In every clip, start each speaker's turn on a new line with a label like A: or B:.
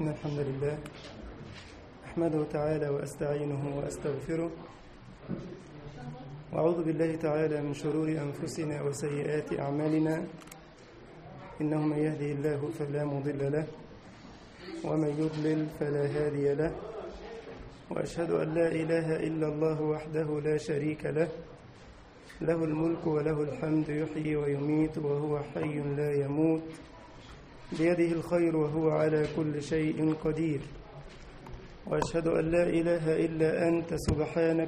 A: إن الحمد لله أحمده تعالى وأستعينه وأستغفره وأعوذ بالله تعالى من شرور أنفسنا وسيئات أعمالنا إنه من يهدي الله فلا مضل له ومن يضلل فلا هادي له وأشهد أن لا إله إلا الله وحده لا شريك له له الملك وله الحمد يحيي ويميت وهو حي لا يموت بيده الخير وهو على كل شيء قدير وأشهد أن لا إله إلا أنت سبحانك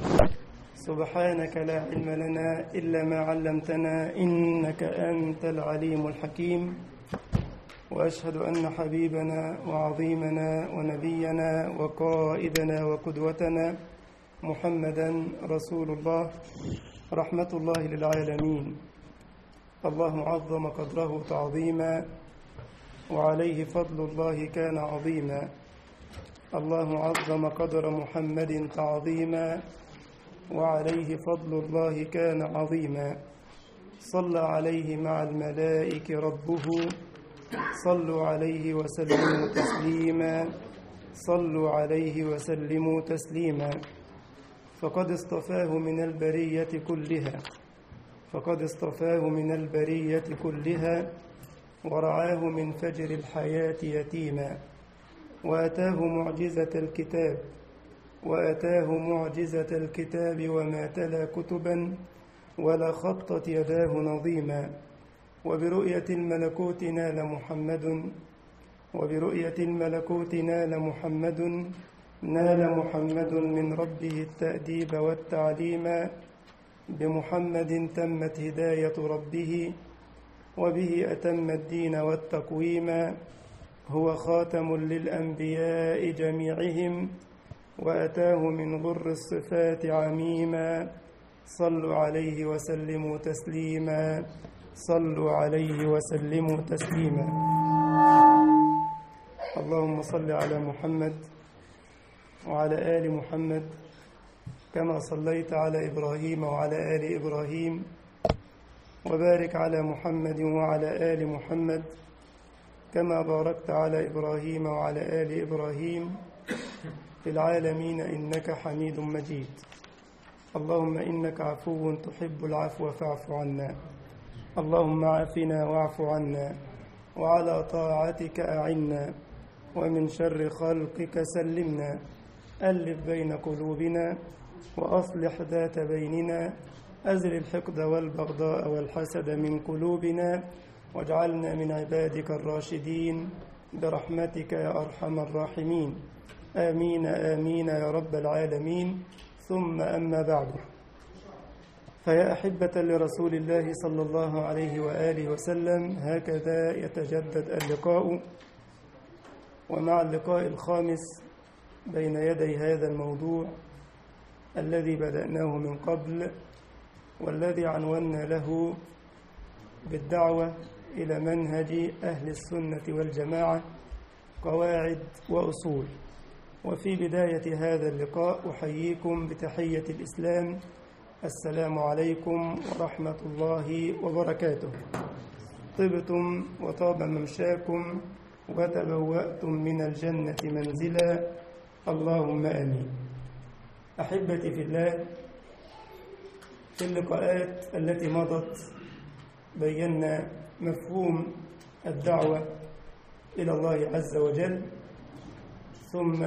A: سبحانك لا علم لنا إلا ما علمتنا إنك أنت العليم الحكيم وأشهد أن حبيبنا وعظيمنا ونبينا وقائدنا وقدوتنا محمدا رسول الله رحمة الله للعالمين الله عظم قدره تعظيما وعليه فضل الله كان عظيما الله عظم قدر محمد تعظيما وعليه فضل الله كان عظيما صلى عليه مع الملائك ربه صلوا عليه وسلموا تسليما صلوا عليه وسلموا تسليما فقد اصطفاه من البرية كلها فقد اصطفاه من البرية كلها ورعاه من فجر الحياة يتيما وأتاه معجزة الكتاب وأتاه معجزة الكتاب وما تلا كتبا ولا خطت يداه نظيما وبرؤية الملكوت نال محمد وبرؤية الملكوت نال محمد نال محمد من ربه التأديب والتعليم بمحمد تمت هداية ربه وبه أتم الدين والتقويم هو خاتم للأنبياء جميعهم وأتاه من غر الصفات عميما صلوا عليه وسلموا تسليما صلوا عليه وسلموا تسليما اللهم صل على محمد وعلى آل محمد كما صليت على إبراهيم وعلى آل إبراهيم وبارك على محمد وعلى آل محمد كما باركت على إبراهيم وعلى آل إبراهيم في العالمين إنك حميد مجيد اللهم إنك عفو تحب العفو فاعف عنا اللهم عافنا واعف عنا وعلى طاعتك أعنا ومن شر خلقك سلمنا ألف بين قلوبنا وأصلح ذات بيننا أزل الحقد والبغضاء والحسد من قلوبنا واجعلنا من عبادك الراشدين برحمتك يا أرحم الراحمين آمين آمين يا رب العالمين ثم أما بعد فيا أحبة لرسول الله صلى الله عليه وآله وسلم هكذا يتجدد اللقاء ومع اللقاء الخامس بين يدي هذا الموضوع الذي بدأناه من قبل والذي عنونا له بالدعوة إلى منهج أهل السنة والجماعة قواعد وأصول وفي بداية هذا اللقاء أحييكم بتحية الإسلام السلام عليكم ورحمة الله وبركاته طبتم وطاب ممشاكم وتبوأتم من الجنة منزلا اللهم آمين أحبتي في الله في اللقاءات التي مضت بينا مفهوم الدعوة إلى الله عز وجل ثم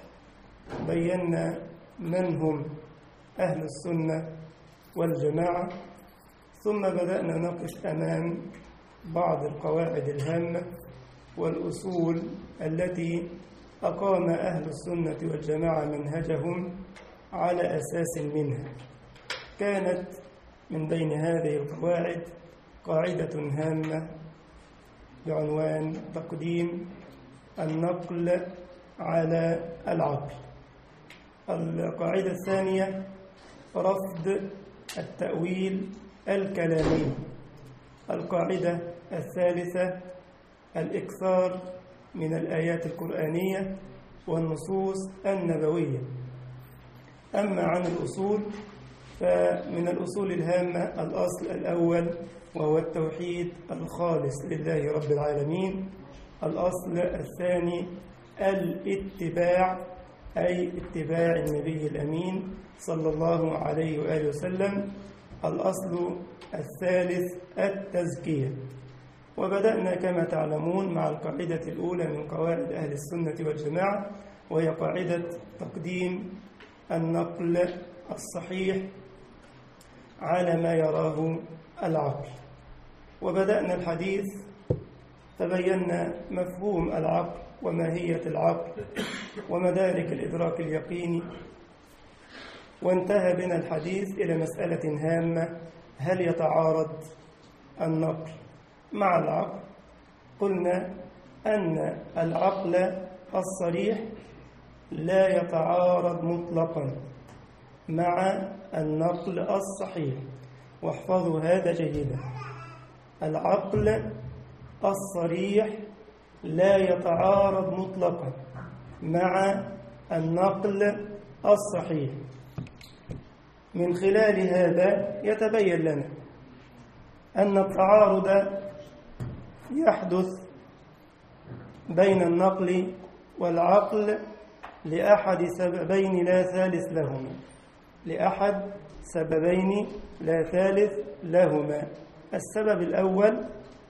A: بينا من هم أهل السنة والجماعة ثم بدأنا نقف أمام بعض القواعد الهامة والأصول التي أقام أهل السنة والجماعة منهجهم على أساس منها كانت من بين هذه القواعد قاعدة هامة بعنوان تقديم النقل على العقل القاعدة الثانية رفض التأويل الكلامي القاعدة الثالثة الإكثار من الآيات القرآنية والنصوص النبوية أما عن الأصول فمن الأصول الهامة الأصل الأول وهو التوحيد الخالص لله رب العالمين الأصل الثاني الاتباع أي اتباع النبي الأمين صلى الله عليه وآله وسلم الأصل الثالث التزكية وبدأنا كما تعلمون مع القاعدة الأولى من قواعد أهل السنة والجماعة وهي قاعدة تقديم النقل الصحيح على ما يراه العقل وبدأنا الحديث تبينا مفهوم العقل وماهية العقل ومدارك الإدراك اليقيني وانتهى بنا الحديث إلى مسألة هامة هل يتعارض النقل مع العقل قلنا أن العقل الصريح لا يتعارض مطلقا مع النقل الصحيح واحفظوا هذا جيدا العقل الصريح لا يتعارض مطلقا مع النقل الصحيح من خلال هذا يتبين لنا أن التعارض يحدث بين النقل والعقل لأحد سببين لا ثالث لهما لأحد سببين لا ثالث لهما السبب الأول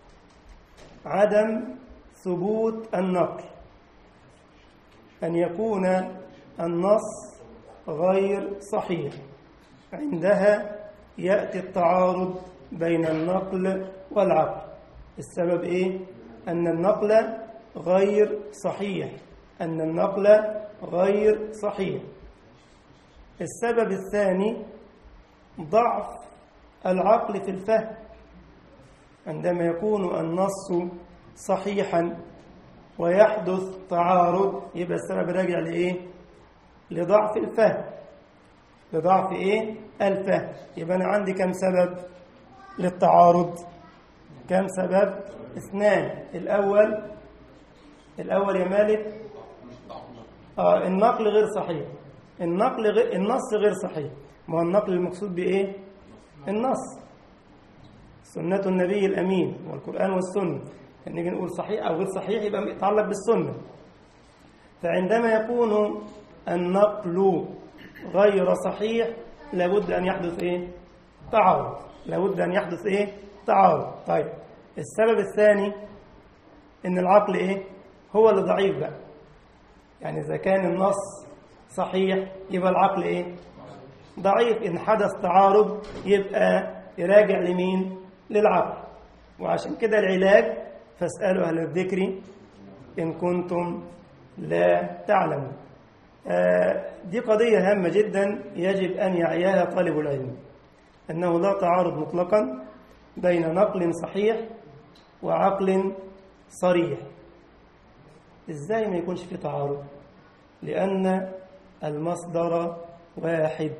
A: عدم ثبوت النقل أن يكون النص غير صحيح عندها يأتي التعارض بين النقل والعقل السبب إيه؟ أن النقل غير صحيح أن النقل غير صحيح السبب الثاني ضعف العقل في الفهم عندما يكون النص صحيحا ويحدث تعارض يبقى السبب راجع لإيه؟ لضعف الفهم لضعف إيه؟ الفهم يبقى أنا عندي كم سبب للتعارض كم سبب اثنان الأول الأول يا مالك آه النقل غير صحيح النقل غير النص غير صحيح ما هو النقل المقصود بإيه النص سنة النبي الأمين والقرآن والسنة نيجي نقول صحيح أو غير صحيح يبقى يتعلق بالسنة فعندما يكون النقل غير صحيح لابد أن يحدث إيه تعارض لابد أن يحدث إيه تعارض طيب السبب الثاني إن العقل إيه هو اللي ضعيف بقى يعني إذا كان النص صحيح يبقى العقل إيه ضعيف إن حدث تعارض يبقى يراجع لمين للعقل وعشان كده العلاج فاسألوا أهل الذكر إن كنتم لا تعلمون آه دي قضية هامة جدا يجب أن يعيها طالب العلم أنه لا تعارض مطلقا بين نقل صحيح وعقل صريح إزاي ما يكونش في تعارض لأن المصدر واحد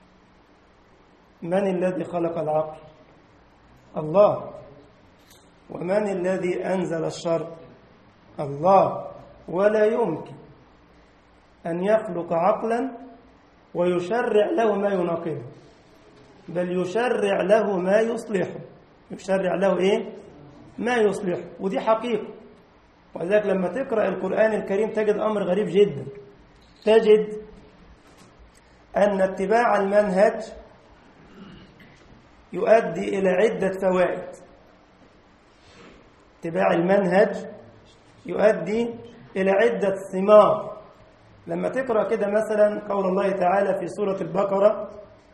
A: من الذي خلق العقل الله ومن الذي أنزل الشرع الله ولا يمكن أن يخلق عقلا ويشرع له ما يناقضه بل يشرع له ما يصلحه يشرع له إيه؟ ما يصلحه ودي حقيقة ولذلك لما تقرأ القرآن الكريم تجد أمر غريب جدا تجد أن اتباع المنهج يؤدي إلى عدة فوائد اتباع المنهج يؤدي إلى عدة ثمار لما تقرأ كده مثلا قول الله تعالى في سورة البقرة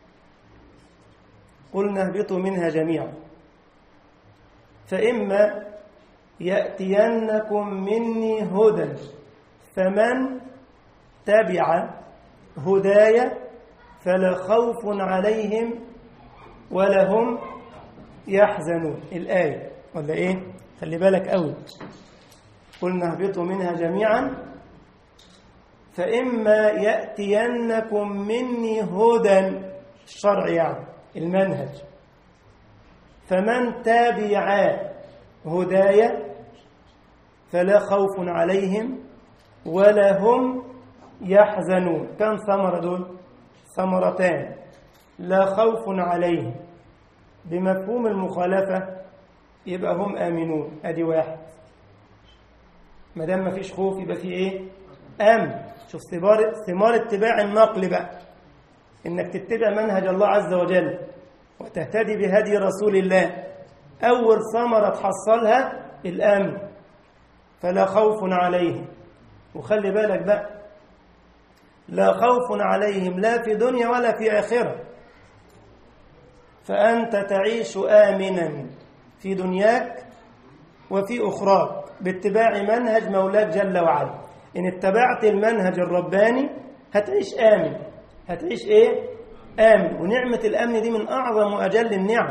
A: قلنا اهبطوا منها جميعا فإما يأتينكم مني هدى فمن تبع هداي فلا خوف عليهم ولا هم يحزنون الآية ولا إيه خلي بالك قوي قلنا اهبطوا منها جميعا فإما يأتينكم مني هدى الشرع يعني المنهج فمن تابع هدايا فلا خوف عليهم ولا هم يحزنون كم ثمرة دول ثمرتان لا خوف عليهم بمفهوم المخالفة يبقى هم آمنون أدي واحد ما دام ما فيش خوف يبقى في ايه امن شوف ثمار ثمار اتباع النقل بقى انك تتبع منهج الله عز وجل وتهتدي بهدي رسول الله اول ثمره تحصلها الامن فلا خوف عليهم وخلي بالك بقى لا خوف عليهم لا في دنيا ولا في آخرة فأنت تعيش آمنا في دنياك وفي أخراك باتباع منهج مولاك جل وعلا إن اتبعت المنهج الرباني هتعيش آمن هتعيش إيه؟ آمن ونعمة الأمن دي من أعظم وأجل النعم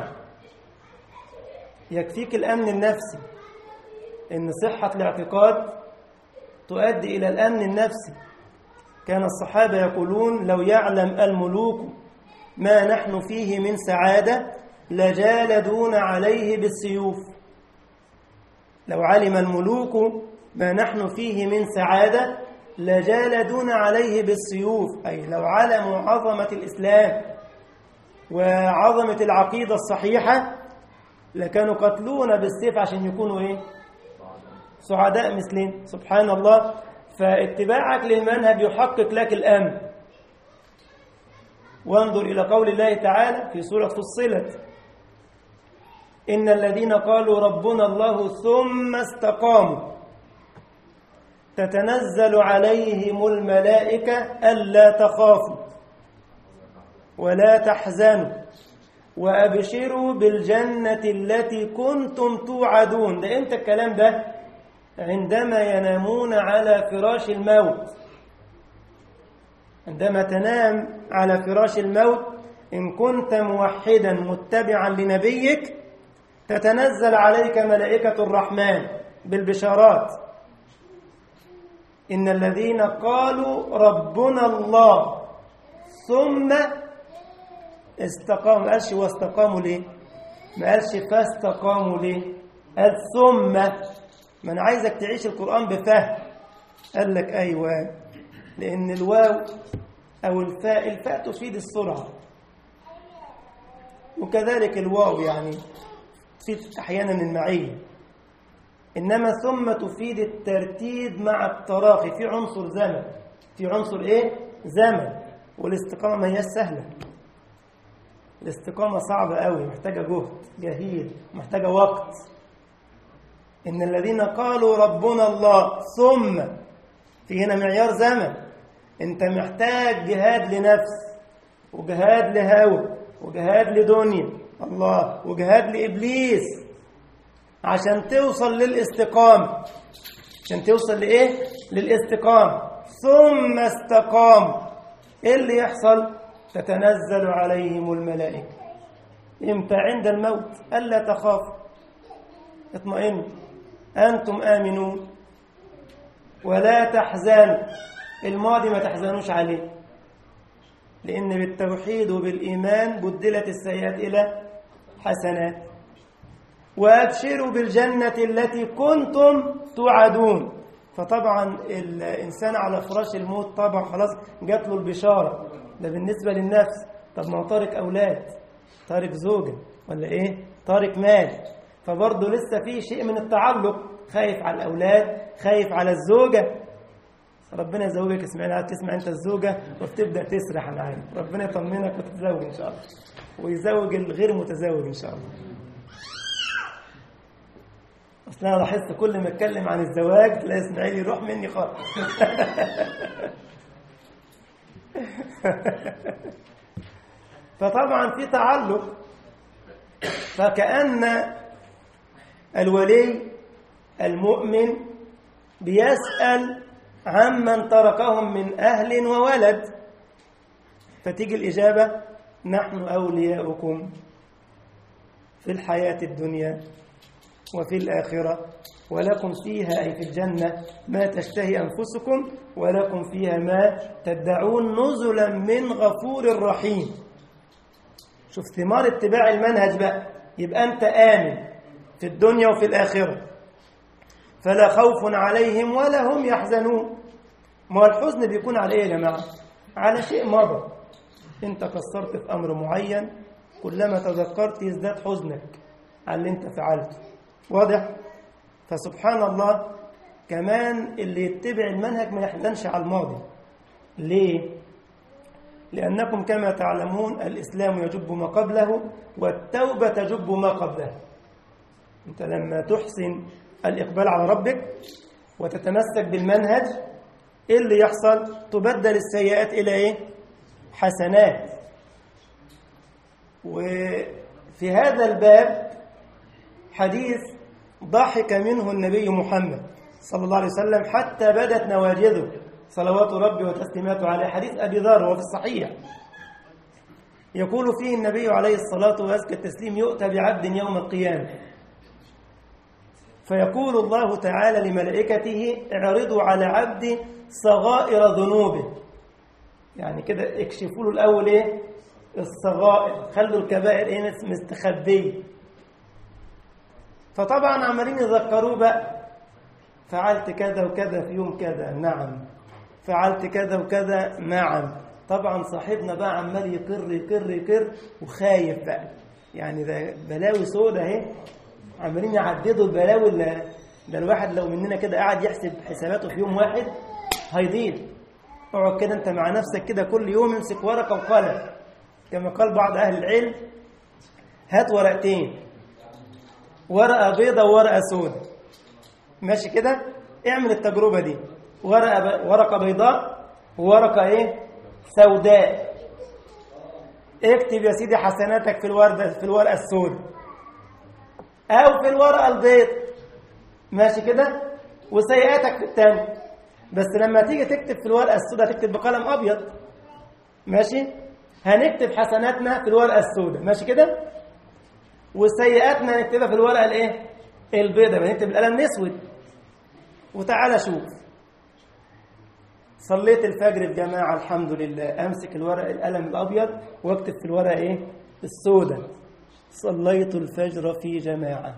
A: يكفيك الأمن النفسي إن صحة الاعتقاد تؤدي إلى الأمن النفسي كان الصحابة يقولون لو يعلم الملوك ما نحن فيه من سعادة لجالدون عليه بالسيوف لو علم الملوك ما نحن فيه من سعادة لجالدون عليه بالسيوف أي لو علموا عظمة الإسلام وعظمة العقيدة الصحيحة لكانوا قتلونا بالسيف عشان يكونوا إيه؟ سعداء مثلين سبحان الله فاتباعك للمنهج يحقق لك الأمن وانظر إلى قول الله تعالى في سورة فصلت إن الذين قالوا ربنا الله ثم استقاموا تتنزل عليهم الملائكة ألا تخافوا ولا تحزنوا وأبشروا بالجنة التي كنتم توعدون ده إمتى الكلام ده عندما ينامون على فراش الموت عندما تنام على فراش الموت إن كنت موحدا متبعا لنبيك تتنزل عليك ملائكة الرحمن بالبشارات إن الذين قالوا ربنا الله ثم استقاموا ما قالش واستقاموا ليه ما قالش فاستقاموا ليه قال ثم ما أنا عايزك تعيش القرآن بفهم قال لك أيوة لأن الواو أو الفاء الفاء تفيد السرعة وكذلك الواو يعني تفيد أحيانا المعية إنما ثم تفيد الترتيب مع التراخي في عنصر زمن في عنصر إيه؟ زمن والاستقامة ما هي سهلة الاستقامة صعبة قوي محتاجة جهد جهيد محتاجة وقت إن الذين قالوا ربنا الله ثم في هنا معيار زمن أنت محتاج جهاد لنفس وجهاد لهوى وجهاد لدنيا الله وجهاد لإبليس عشان توصل للاستقامة عشان توصل لإيه؟ للاستقامة ثم استقام إيه اللي يحصل؟ تتنزل عليهم الملائكة إمتى عند الموت ألا تخافوا اطمئنوا أنتم آمنون ولا تحزنوا الماضي ما تحزنوش عليه لأن بالتوحيد وبالإيمان بدلت السيئات إلى حسنات وأبشروا بالجنة التي كنتم توعدون فطبعا الإنسان على فراش الموت طبعا خلاص جات له البشارة ده بالنسبة للنفس طب ما هو طارق أولاد طارق زوجة ولا إيه طارق مال فبرضه لسه في شيء من التعلق خايف على الأولاد خايف على الزوجة ربنا يزوجك اسمعنا تسمع انت الزوجة وتبدأ تسرح انا عارف ربنا يطمنك وتتزوج ان شاء الله ويزوج الغير متزوج ان شاء الله اصل انا لاحظت كل ما اتكلم عن الزواج تلاقي اسماعيل يروح مني خالص فطبعا في تعلق فكأن الولي المؤمن بيسأل عمن تركهم من أهل وولد فتيجي الإجابة نحن أولياؤكم في الحياة الدنيا وفي الآخرة ولكم فيها أي في الجنة ما تشتهي أنفسكم ولكم فيها ما تدعون نزلا من غفور رحيم شوف ثمار اتباع المنهج بقى يبقى أنت آمن في الدنيا وفي الآخرة فلا خوف عليهم ولا هم يحزنون ما الحزن بيكون على ايه يا جماعة على شيء مضى انت قصرت في امر معين كلما تذكرت يزداد حزنك على اللي انت فعلته واضح فسبحان الله كمان اللي يتبع المنهج ما يحزنش على الماضي ليه؟ لأنكم كما تعلمون الإسلام يجب ما قبله والتوبة تجب ما قبله أنت لما تحسن الإقبال على ربك وتتمسك بالمنهج إيه اللي يحصل؟ تبدل السيئات إلى إيه؟ حسنات وفي هذا الباب حديث ضحك منه النبي محمد صلى الله عليه وسلم حتى بدت نواجذه صلوات ربي وتسليماته عليه حديث أبي ذر وفي الصحيح يقول فيه النبي عليه الصلاة وأزكى التسليم يؤتى بعبد يوم القيامة فيقول الله تعالى لملائكته اعرضوا على عبدي صغائر ذنوبه يعني كده اكشفوا له الأول إيه الصغائر خلوا الكبائر إيه مستخبية فطبعا عمالين يذكروه بقى فعلت كذا وكذا في يوم كذا نعم فعلت كذا وكذا نعم طبعا صاحبنا بقى عمال يقر يقر يقر وخايف بقى يعني ده بلاوي سودة اهي عمالين يعددوا البلاوي اللي ده الواحد لو مننا كده قاعد يحسب حساباته في يوم واحد هيضيع اقعد كده انت مع نفسك كده كل يوم امسك ورقه وقلم كما قال بعض اهل العلم هات ورقتين ورقه بيضه وورقه سوداء ماشي كده اعمل التجربه دي ورقه ب... ورقه بيضاء وورقه ايه سوداء اكتب يا سيدي حسناتك في الورده في الورقه السوداء او في الورقه البيض ماشي كده وسيئاتك في الثانيه بس لما تيجي تكتب في الورقه السوداء تكتب بقلم ابيض ماشي هنكتب حسناتنا في الورقه السوداء ماشي كده وسيئاتنا نكتبها في الورقه الايه البيضاء بنكتب القلم الاسود وتعالى شوف صليت الفجر في جماعه الحمد لله امسك الورق القلم الابيض واكتب في الورقه ايه السوداء صليت الفجر في جماعه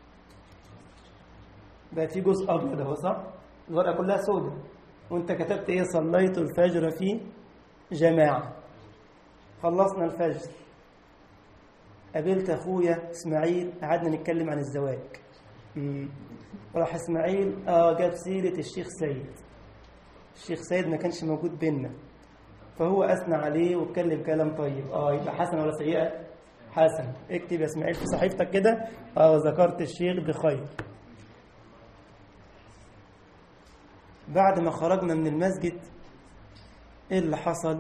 A: بقى في جزء ابيض اهو صح الورقه كلها سوداء وانت كتبت ايه صليت الفجر في جماعه خلصنا الفجر قابلت اخويا اسماعيل قعدنا نتكلم عن الزواج مم. راح اسماعيل اه جاب سيره الشيخ سيد الشيخ سيد ما كانش موجود بينا فهو اثنى عليه واتكلم كلام طيب اه يبقى حسنه ولا سيئه حسن اكتب يا اسماعيل في صحيفتك كده اه ذكرت الشيخ بخير بعد ما خرجنا من المسجد ايه اللي حصل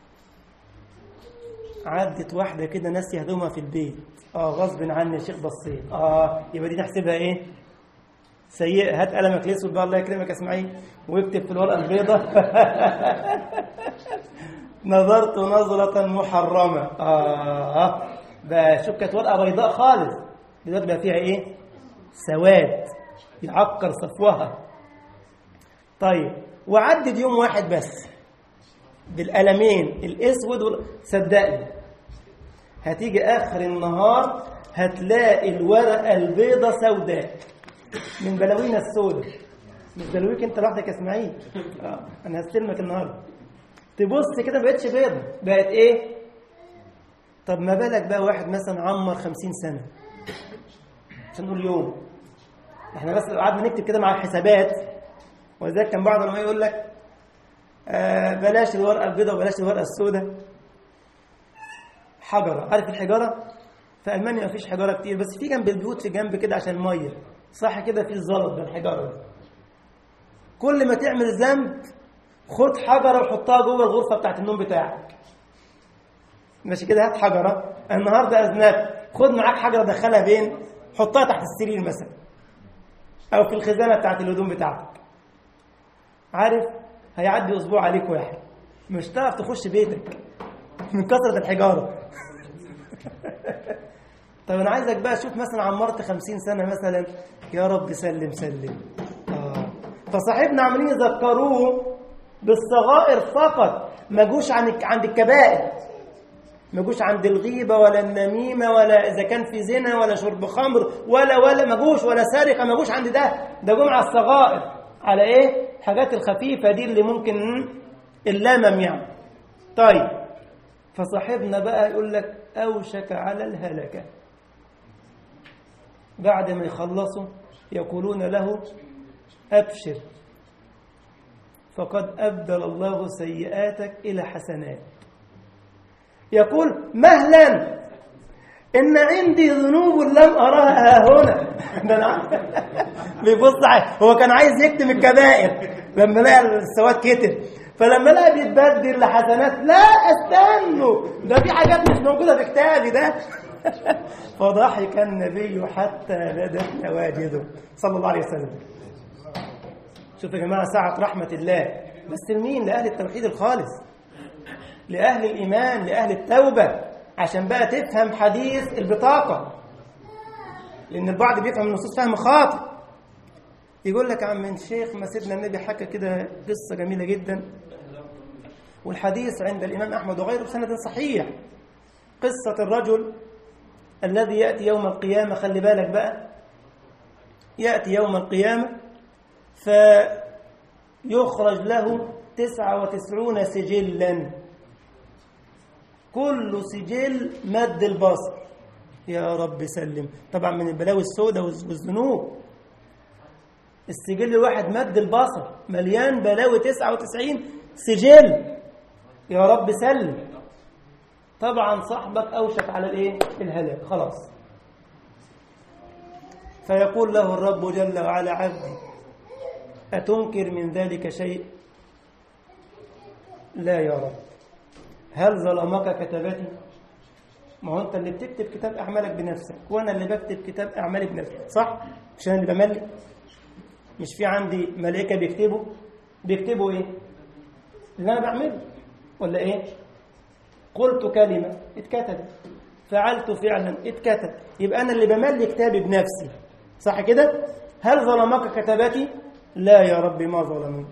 A: عدت واحدة كده ناسية هدومها في البيت اه غصب عني يا شيخ بصيت اه يبقى دي نحسبها ايه سيئة هات قلمك الاسود بقى الله يكرمك يا اسماعيل واكتب في الورقة البيضاء نظرت نظرة محرمة اه بقى شوف كانت ورقة بيضاء خالص دلوقتي بقى فيها ايه سواد يعكر صفوها طيب وعدد يوم واحد بس بالقلمين الاسود وال... صدقني هتيجي اخر النهار هتلاقي الورقه البيضة سوداء من بلاوينا السوداء مش بلاويك انت لوحدك يا اسماعيل آه. انا هستلمك النهارده تبص كده ما بقتش بيضة بقت ايه طب ما بالك بقى واحد مثلا عمر خمسين سنة عشان نقول يوم احنا بس قعدنا نكتب كده مع الحسابات ولذلك كان بعض العلماء يقول لك آه بلاش الورقة البيضاء وبلاش الورقة السوداء حجرة عارف الحجارة في ألمانيا ما فيش حجارة كتير بس في جنب البيوت في جنب كده عشان المية صح كده في الزلط بالحجارة دي كل ما تعمل ذنب خد حجرة وحطها جوه الغرفة بتاعت النوم بتاعك ماشي كده هات حجرة النهاردة أذنبت خد معاك حجرة دخلها بين حطها تحت السرير مثلا أو في الخزانة بتاعت الهدوم بتاعتك عارف هيعدي أسبوع عليك واحد مش هتعرف تخش بيتك من كثرة الحجارة طب أنا عايزك بقى شوف مثلا عمرت خمسين سنة مثلا يا رب سلم سلم آه. فصاحبنا عاملين يذكروه بالصغائر فقط ما جوش عن عند الكبائر ما جوش عند الغيبة ولا النميمة ولا إذا كان في زنا ولا شرب خمر ولا ولا ما جوش ولا سرقة ما جوش عند ده ده جم على الصغائر على إيه؟ الحاجات الخفيفة دي اللي ممكن اللامم يعني طيب فصاحبنا بقى يقول لك أوشك على الهلكة بعد ما يخلصوا يقولون له أبشر فقد أبدل الله سيئاتك إلى حسنات يقول مهلا إن عندي ذنوب لم أراها هنا ده أنا بيبص هو كان عايز يكتم الكبائر لما لقى السواد كتب فلما لقى بيتبدل لحسنات لا استنوا ده في حاجات مش موجودة في كتابي ده فضحك النبي حتى بدت نواجذه صلى الله عليه وسلم شوف يا جماعة ساعة رحمة الله بس لمين لأهل التوحيد الخالص لأهل الإيمان لأهل التوبة عشان بقى تفهم حديث البطاقة لأن البعض بيفهم النصوص فهم خاطئ يقول لك يا عم الشيخ ما سيدنا النبي حكى كده قصة جميلة جدا والحديث عند الإمام أحمد وغيره بسند صحيح قصة الرجل الذي يأتي يوم القيامة خلي بالك بقى يأتي يوم القيامة فيخرج له تسعة وتسعون سجلا كل سجل مد البصر يا رب سلم طبعا من البلاوي السوداء والذنوب السجل الواحد مد البصر مليان بلاوي 99 سجل يا رب سلم طبعا صاحبك اوشك على الايه الهلاك خلاص فيقول له الرب جل وعلا عبدي أتنكر من ذلك شيء لا يا رب هل ظلمك كتبتي ما هو انت اللي بتكتب كتاب اعمالك بنفسك وانا اللي بكتب كتاب اعمالي بنفسي صح مش انا اللي بملك مش في عندي ملائكه بيكتبوا بيكتبوا ايه اللي انا بعمله ولا ايه قلت كلمه اتكتبت فعلت فعلا اتكتب يبقى انا اللي بملك كتابي بنفسي صح كده هل ظلمك كتبتي لا يا رب ما ظلموني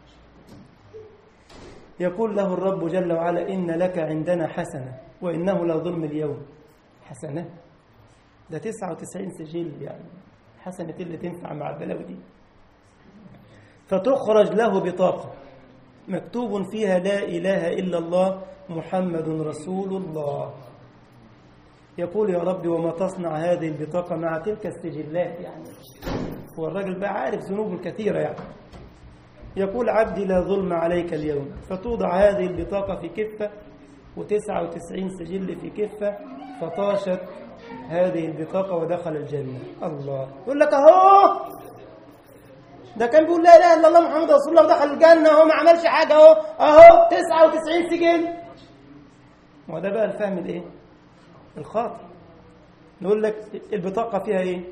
A: يقول له الرب جل وعلا إن لك عندنا حسنة وإنه لا ظلم اليوم حسنة ده 99 سجل يعني حسنة اللي تنفع مع البلاوي دي فتخرج له بطاقة مكتوب فيها لا إله إلا الله محمد رسول الله يقول يا رب وما تصنع هذه البطاقة مع تلك السجلات يعني هو الراجل بقى عارف ذنوب كثيرة يعني يقول عبدي لا ظلم عليك اليوم فتوضع هذه البطاقة في كفة وتسعة وتسعين سجل في كفة فطاشت هذه البطاقة ودخل الجنة الله يقول لك أهو ده كان بيقول لا إله إلا الله محمد رسول الله ودخل الجنة أهو ما عملش حاجة أهو أهو تسعة وتسعين سجل وده بقى الفهم الإيه؟ الخاطئ نقول لك البطاقة فيها إيه؟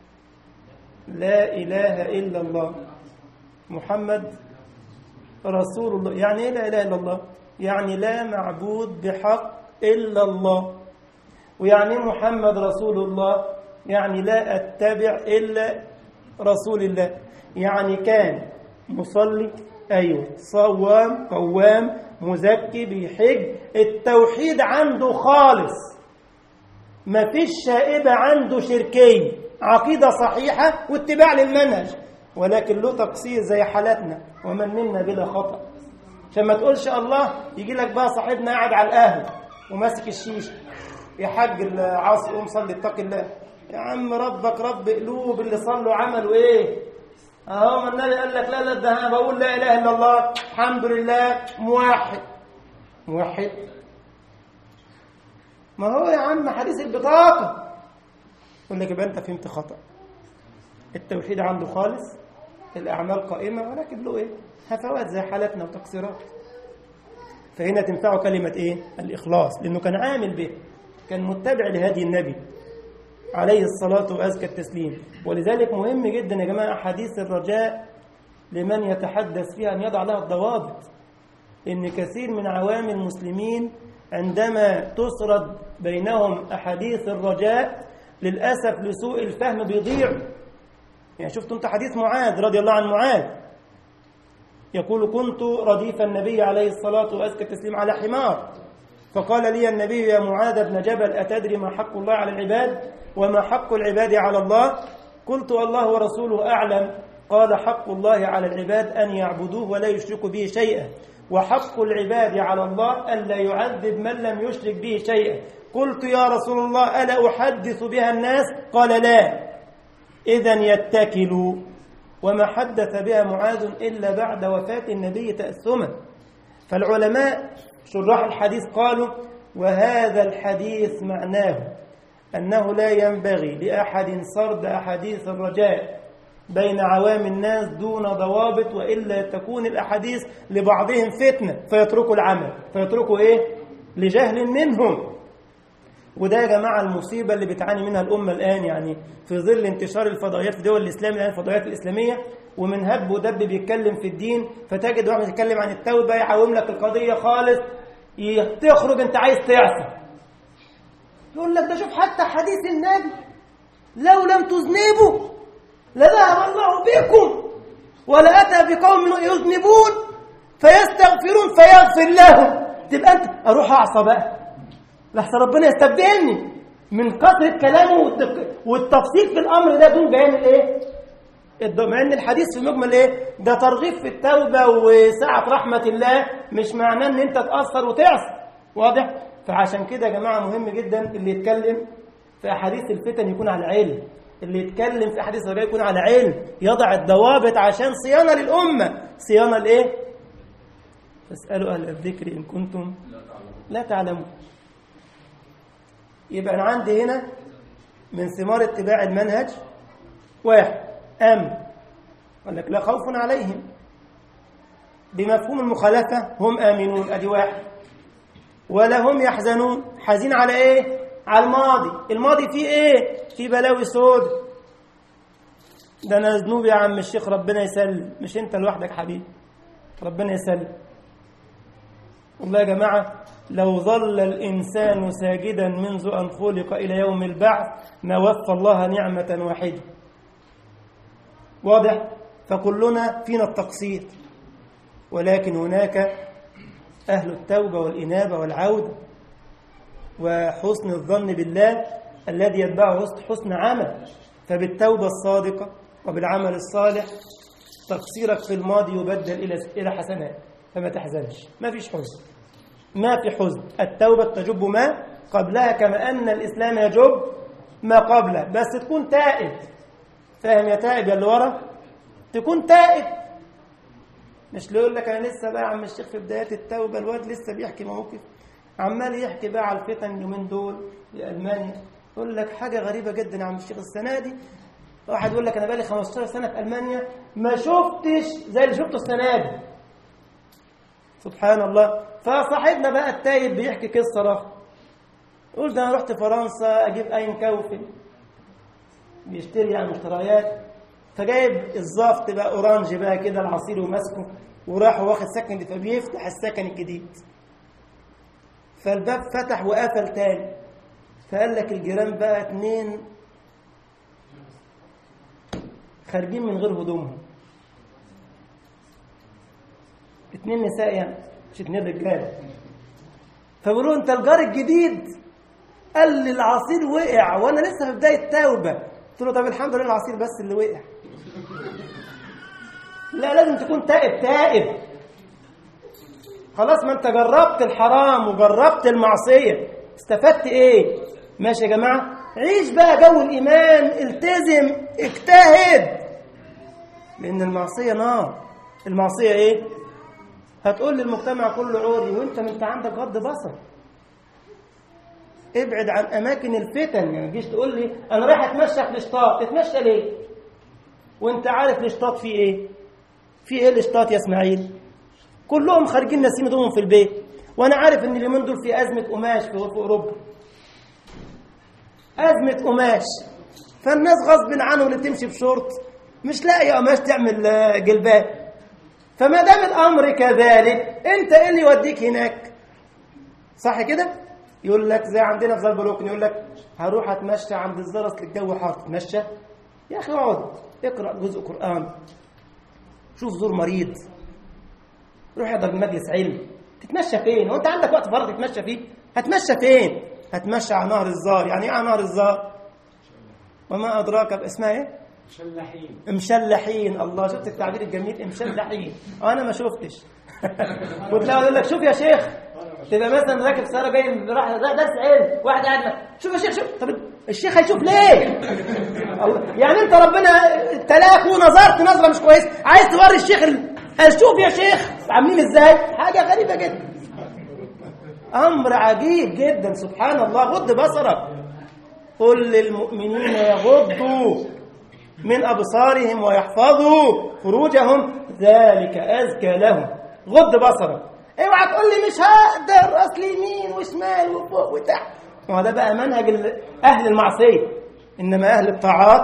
A: لا إله إلا الله محمد رسول الله يعني ايه لا اله الا الله يعني لا معبود بحق الا الله ويعني محمد رسول الله يعني لا اتبع الا رسول الله يعني كان مصلي ايوه صوام قوام مزكي بيحج التوحيد عنده خالص ما فيش شائبه عنده شركيه عقيده صحيحه واتباع للمنهج ولكن له تقصير زي حالتنا ومن منا بلا خطأ عشان ما تقولش الله يجي لك بقى صاحبنا قاعد على القهوة وماسك الشيشة يا حاج العصر قوم صلي اتق الله يا عم ربك رب قلوب اللي صلوا عملوا ايه اهو ما النبي قال لك لا لا ده انا بقول لا اله الا الله الحمد لله موحد موحد ما هو يا عم حديث البطاقة يقول لك يبقى انت فهمت خطأ التوحيد عنده خالص الأعمال قائمة ولكن له إيه؟ هفوات زي حالتنا وتقصيرات فهنا تنفعه كلمة إيه؟ الإخلاص لأنه كان عامل به كان متبع لهدي النبي عليه الصلاة وأزكى التسليم ولذلك مهم جدا يا جماعة أحاديث الرجاء لمن يتحدث فيها أن يضع لها الضوابط إن كثير من عوام المسلمين عندما تسرد بينهم أحاديث الرجاء للأسف لسوء الفهم بيضيعوا يعني شفتوا انت حديث معاذ رضي الله عن معاذ يقول كنت رديف النبي عليه الصلاة وأزكى التسليم على حمار فقال لي النبي يا معاذ بن جبل أتدري ما حق الله على العباد وما حق العباد على الله قلت الله ورسوله أعلم قال حق الله على العباد أن يعبدوه ولا يشركوا به شيئا وحق العباد على الله ألا يعذب من لم يشرك به شيئا قلت يا رسول الله ألا أحدث بها الناس قال لا إذا يتكلوا وما حدث بها معاذ إلا بعد وفاة النبي تأثما فالعلماء شراح الحديث قالوا وهذا الحديث معناه أنه لا ينبغي لأحد سرد أحاديث الرجاء بين عوام الناس دون ضوابط وإلا تكون الأحاديث لبعضهم فتنة فيتركوا العمل فيتركوا إيه؟ لجهل منهم وده يا جماعة المصيبة اللي بتعاني منها الأمة الآن يعني في ظل انتشار الفضائيات في دول الإسلام الآن الفضائيات الإسلامية ومن هب ودب بيتكلم في الدين فتجد واحد يتكلم عن التوبة يعوم لك القضية خالص تخرج أنت عايز تعصي يقول لك ده شوف حتى حديث النبي لو لم تذنبوا لذهب الله بكم ولأتى بقوم يذنبون فيستغفرون فيغفر لهم تبقى أنت أروح أعصى بقى لحسن ربنا يستبدلني من كثرة كلامه والتفصيل في الأمر ده دون بيان الإيه؟ مع ان الحديث في مجمل ايه ده ترغيب في التوبه وسعه رحمه الله مش معناه ان انت تاثر وتعصي واضح فعشان كده يا جماعه مهم جدا اللي يتكلم في احاديث الفتن يكون على علم اللي يتكلم في احاديث الرجاء يكون على علم يضع الضوابط عشان صيانه للامه صيانه لايه فاسالوا اهل الذكر ان كنتم لا تعلمون يبقى انا عندي هنا من ثمار اتباع المنهج واحد أمن قال لك لا خوف عليهم بمفهوم المخالفة هم آمنون أدي واحد ولا هم يحزنون حزين على إيه؟ على الماضي الماضي فيه إيه؟ فيه بلاوي سود ده أنا ذنوب يا عم الشيخ ربنا يسلم مش أنت لوحدك حبيبي ربنا يسلم والله يا جماعة لو ظل الإنسان ساجدا منذ أن خلق إلى يوم البعث ما وفى الله نعمة واحدة واضح فكلنا فينا التقصير ولكن هناك أهل التوبة والإنابة والعودة وحسن الظن بالله الذي يتبعه حسن عمل فبالتوبة الصادقة وبالعمل الصالح تقصيرك في الماضي يبدل إلى إلى حسنات فما تحزنش ما فيش حزن ما في حزن التوبة تجب ما قبلها كما أن الإسلام يجب ما قبله بس تكون تائب فاهم يا تائب يا اللي ورا تكون تائب مش اللي يقول لك انا لسه بقى عم الشيخ في بدايات التوبه الواد لسه بيحكي مواقف عمال يحكي بقى على الفتن اليومين دول في المانيا يقول لك حاجه غريبه جدا يا عم الشيخ السنه دي واحد يقول لك انا بقالي 15 سنه في المانيا ما شفتش زي اللي شفته السنه دي سبحان الله فصاحبنا بقى التايب بيحكي قصه رخ يقول ده انا رحت فرنسا اجيب اين كوفي بيشتري يعني مشتريات فجايب الزفت بقى اورانج بقى كده العصير وماسكه وراح واخد سكن فبيفتح السكن الجديد فالباب فتح وقفل تاني فقال لك الجيران بقى اتنين خارجين من غير هدومهم اتنين نساء يعني مش اتنين رجاله فبيقولوا انت الجار الجديد قال لي العصير وقع وانا لسه في بدايه توبه قلت له طب الحمد لله العصير بس اللي وقع لا لازم تكون تائب تائب خلاص ما انت جربت الحرام وجربت المعصيه استفدت ايه ماشي يا جماعه عيش بقى جو الايمان التزم اجتهد لان المعصيه نار المعصيه ايه هتقول للمجتمع كله عوري وانت ما انت عندك غض بصر ابعد عن اماكن الفتن يعني تجيش تقول لي انا رايح اتمشى في الاشطاط تتمشى ليه وانت عارف الاشطاط فيه ايه في ايه الاشطاط يا اسماعيل كلهم خارجين ناسين هدومهم في البيت وانا عارف ان اليومين دول في ازمه قماش في اوروبا ازمه قماش فالناس غصب عنهم اللي تمشي بشورت مش لاقي قماش تعمل جلباب فما دام الامر كذلك انت ايه اللي يوديك هناك صح كده يقول لك زي عندنا في زربلوكن يقول لك هروح اتمشى عند الزرس للجو حار تتمشى يا اخي اقعد اقرا جزء قران شوف زور مريض روح احضر مجلس علم تتمشى فين هو انت عندك وقت فراغ تتمشى فيه هتمشى فين هتمشى على نهر الزار يعني ايه على نهر الزار وما ادراك اسمها ايه
B: مشلحين
A: مشلحين الله شفت التعبير الجميل مشلحين انا ما شفتش وتلاقي يقول لك شوف يا شيخ تبقى مثلا راكب سياره جاي راح درس علم واحد قاعد شوف يا شيخ شوف طب الشيخ هيشوف ليه يعني انت ربنا تلاك ونظرت نظره مش كويس عايز توري الشيخ ال... شوف يا شيخ عاملين ازاي حاجه غريبه جدا امر عجيب جدا سبحان الله غض بصرك قل للمؤمنين يغضوا من ابصارهم ويحفظوا فروجهم ذلك ازكى لهم غض بصرك اوعى تقول لي مش هقدر اصل يمين وشمال وفوق وتحت ما ده بقى منهج اهل المعصيه انما اهل الطاعات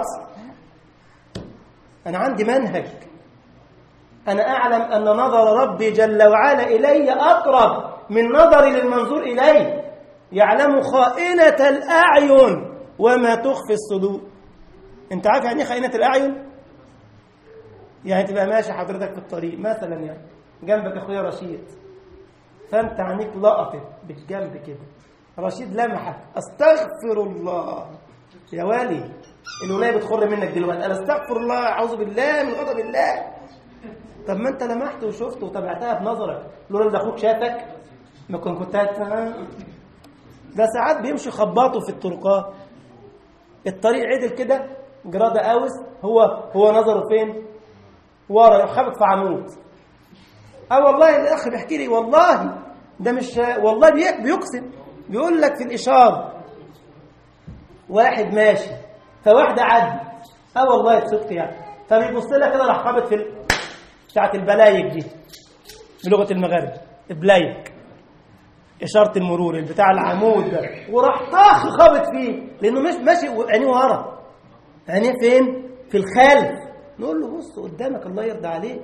A: انا عندي منهج انا اعلم ان نظر ربي جل وعلا الي اقرب من نظري للمنظور الي يعلم خائنه الاعين وما تخفي الصدور انت عارف يعني ايه خائنه الاعين يعني تبقى ماشي حضرتك في الطريق مثلا يعني جنبك اخويا رشيد فانت عينيك لقطت بالجنب كده رشيد لمحك استغفر الله يا والي الولايه بتخر منك دلوقتي انا استغفر الله اعوذ بالله من غضب الله طب ما انت لمحت وشفت وتابعتها بنظرك لولا ده اخوك شافك ما كنت كنت ده ساعات بيمشي خباطه في الطرقات الطريق عدل كده جرادة اوس هو هو نظره فين ورا خبط في عمود اه والله الاخ بيحكي لي والله ده مش والله بيقسم بيقول لك في الاشاره واحد ماشي فواحده عدي اه والله بصدق يعني فبيبص لها كده راح خابط في ال... بتاعت البلايك دي بلغه المغرب بلايك اشاره المرور بتاع العمود ده وراح طاخ خابط فيه لانه مش ماشي عينيه ورا عينيه فين في الخلف نقول له بص قدامك الله يرضى عليك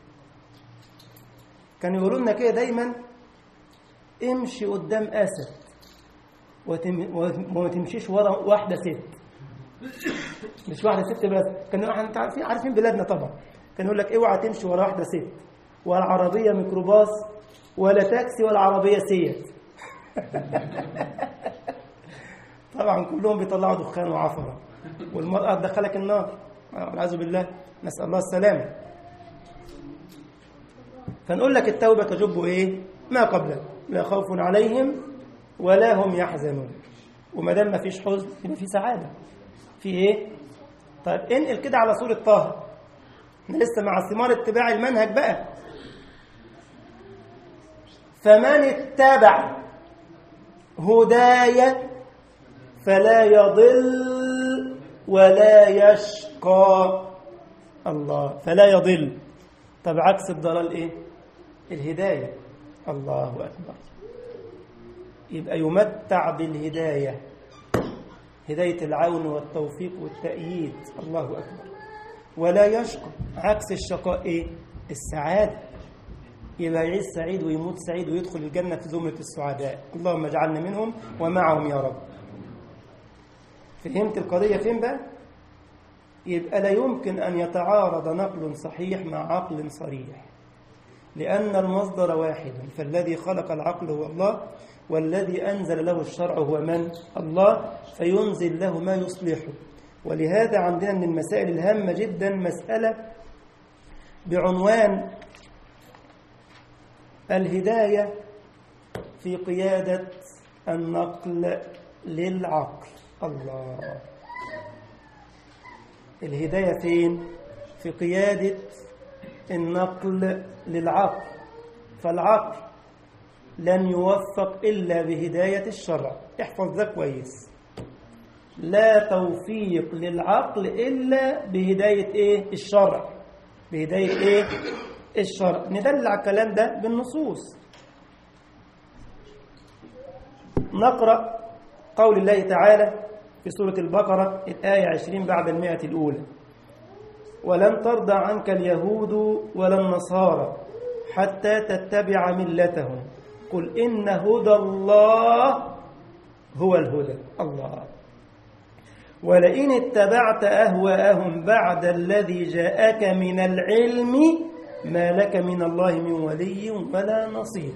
A: كانوا يقولوا لنا كده دايما امشي قدام اسد وتم... وما تمشيش ورا واحده ست مش واحده ست بس كانوا احنا عارفين عارفين بلادنا طبعا كانوا يقول لك اوعى تمشي ورا واحده ست ولا عربيه ميكروباص ولا تاكسي ولا عربيه سيت طبعا كلهم بيطلعوا دخان وعفره والمراه تدخلك النار والعياذ بالله نسال الله السلامه فنقول لك التوبه تجب ايه ما قبلها لا خوف عليهم ولا هم يحزنون وما دام ما فيش حزن يبقى في سعاده في ايه طيب انقل كده على سوره طه احنا لسه مع ثمار اتباع المنهج بقى فمن اتبع هداي فلا يضل ولا يشقى الله فلا يضل طب عكس الضلال ايه الهدايه الله اكبر يبقى يمتع بالهدايه هدايه العون والتوفيق والتأييد الله اكبر ولا يشقى عكس الشقاء ايه السعاده يبقى يعيش سعيد ويموت سعيد ويدخل الجنة في زمرة السعداء اللهم اجعلنا منهم ومعهم يا رب فهمت القضية فين بقى يبقى لا يمكن أن يتعارض نقل صحيح مع عقل صريح لأن المصدر واحد فالذي خلق العقل هو الله والذي أنزل له الشرع هو من؟ الله فينزل له ما يصلحه ولهذا عندنا من المسائل الهامة جدا مسألة بعنوان الهداية في قيادة النقل للعقل الله الهداية فين؟ في قيادة النقل للعقل فالعقل لن يوفق إلا بهداية الشرع احفظ ده كويس لا توفيق للعقل إلا بهداية إيه؟ الشرع بهداية إيه؟ الشرع ندل على الكلام ده بالنصوص نقرأ قول الله تعالى في سورة البقرة الآية 20 بعد المئة الأولى ولن ترضى عنك اليهود ولا النصارى حتى تتبع ملتهم قل إن هدى الله هو الهدى الله ولئن اتبعت أهواءهم بعد الذي جاءك من العلم ما لك من الله من ولي ولا نصير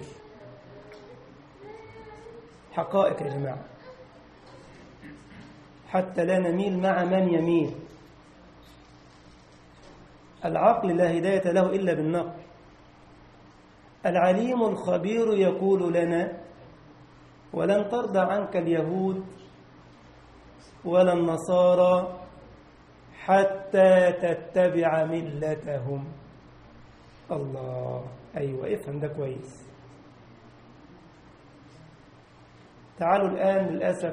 A: حقائق يا جماعة حتى لا نميل مع من يميل العقل لا هداية له إلا بالنقل العليم الخبير يقول لنا ولن ترضى عنك اليهود ولا النصارى حتى تتبع ملتهم الله أيوة افهم ده كويس تعالوا الآن للأسف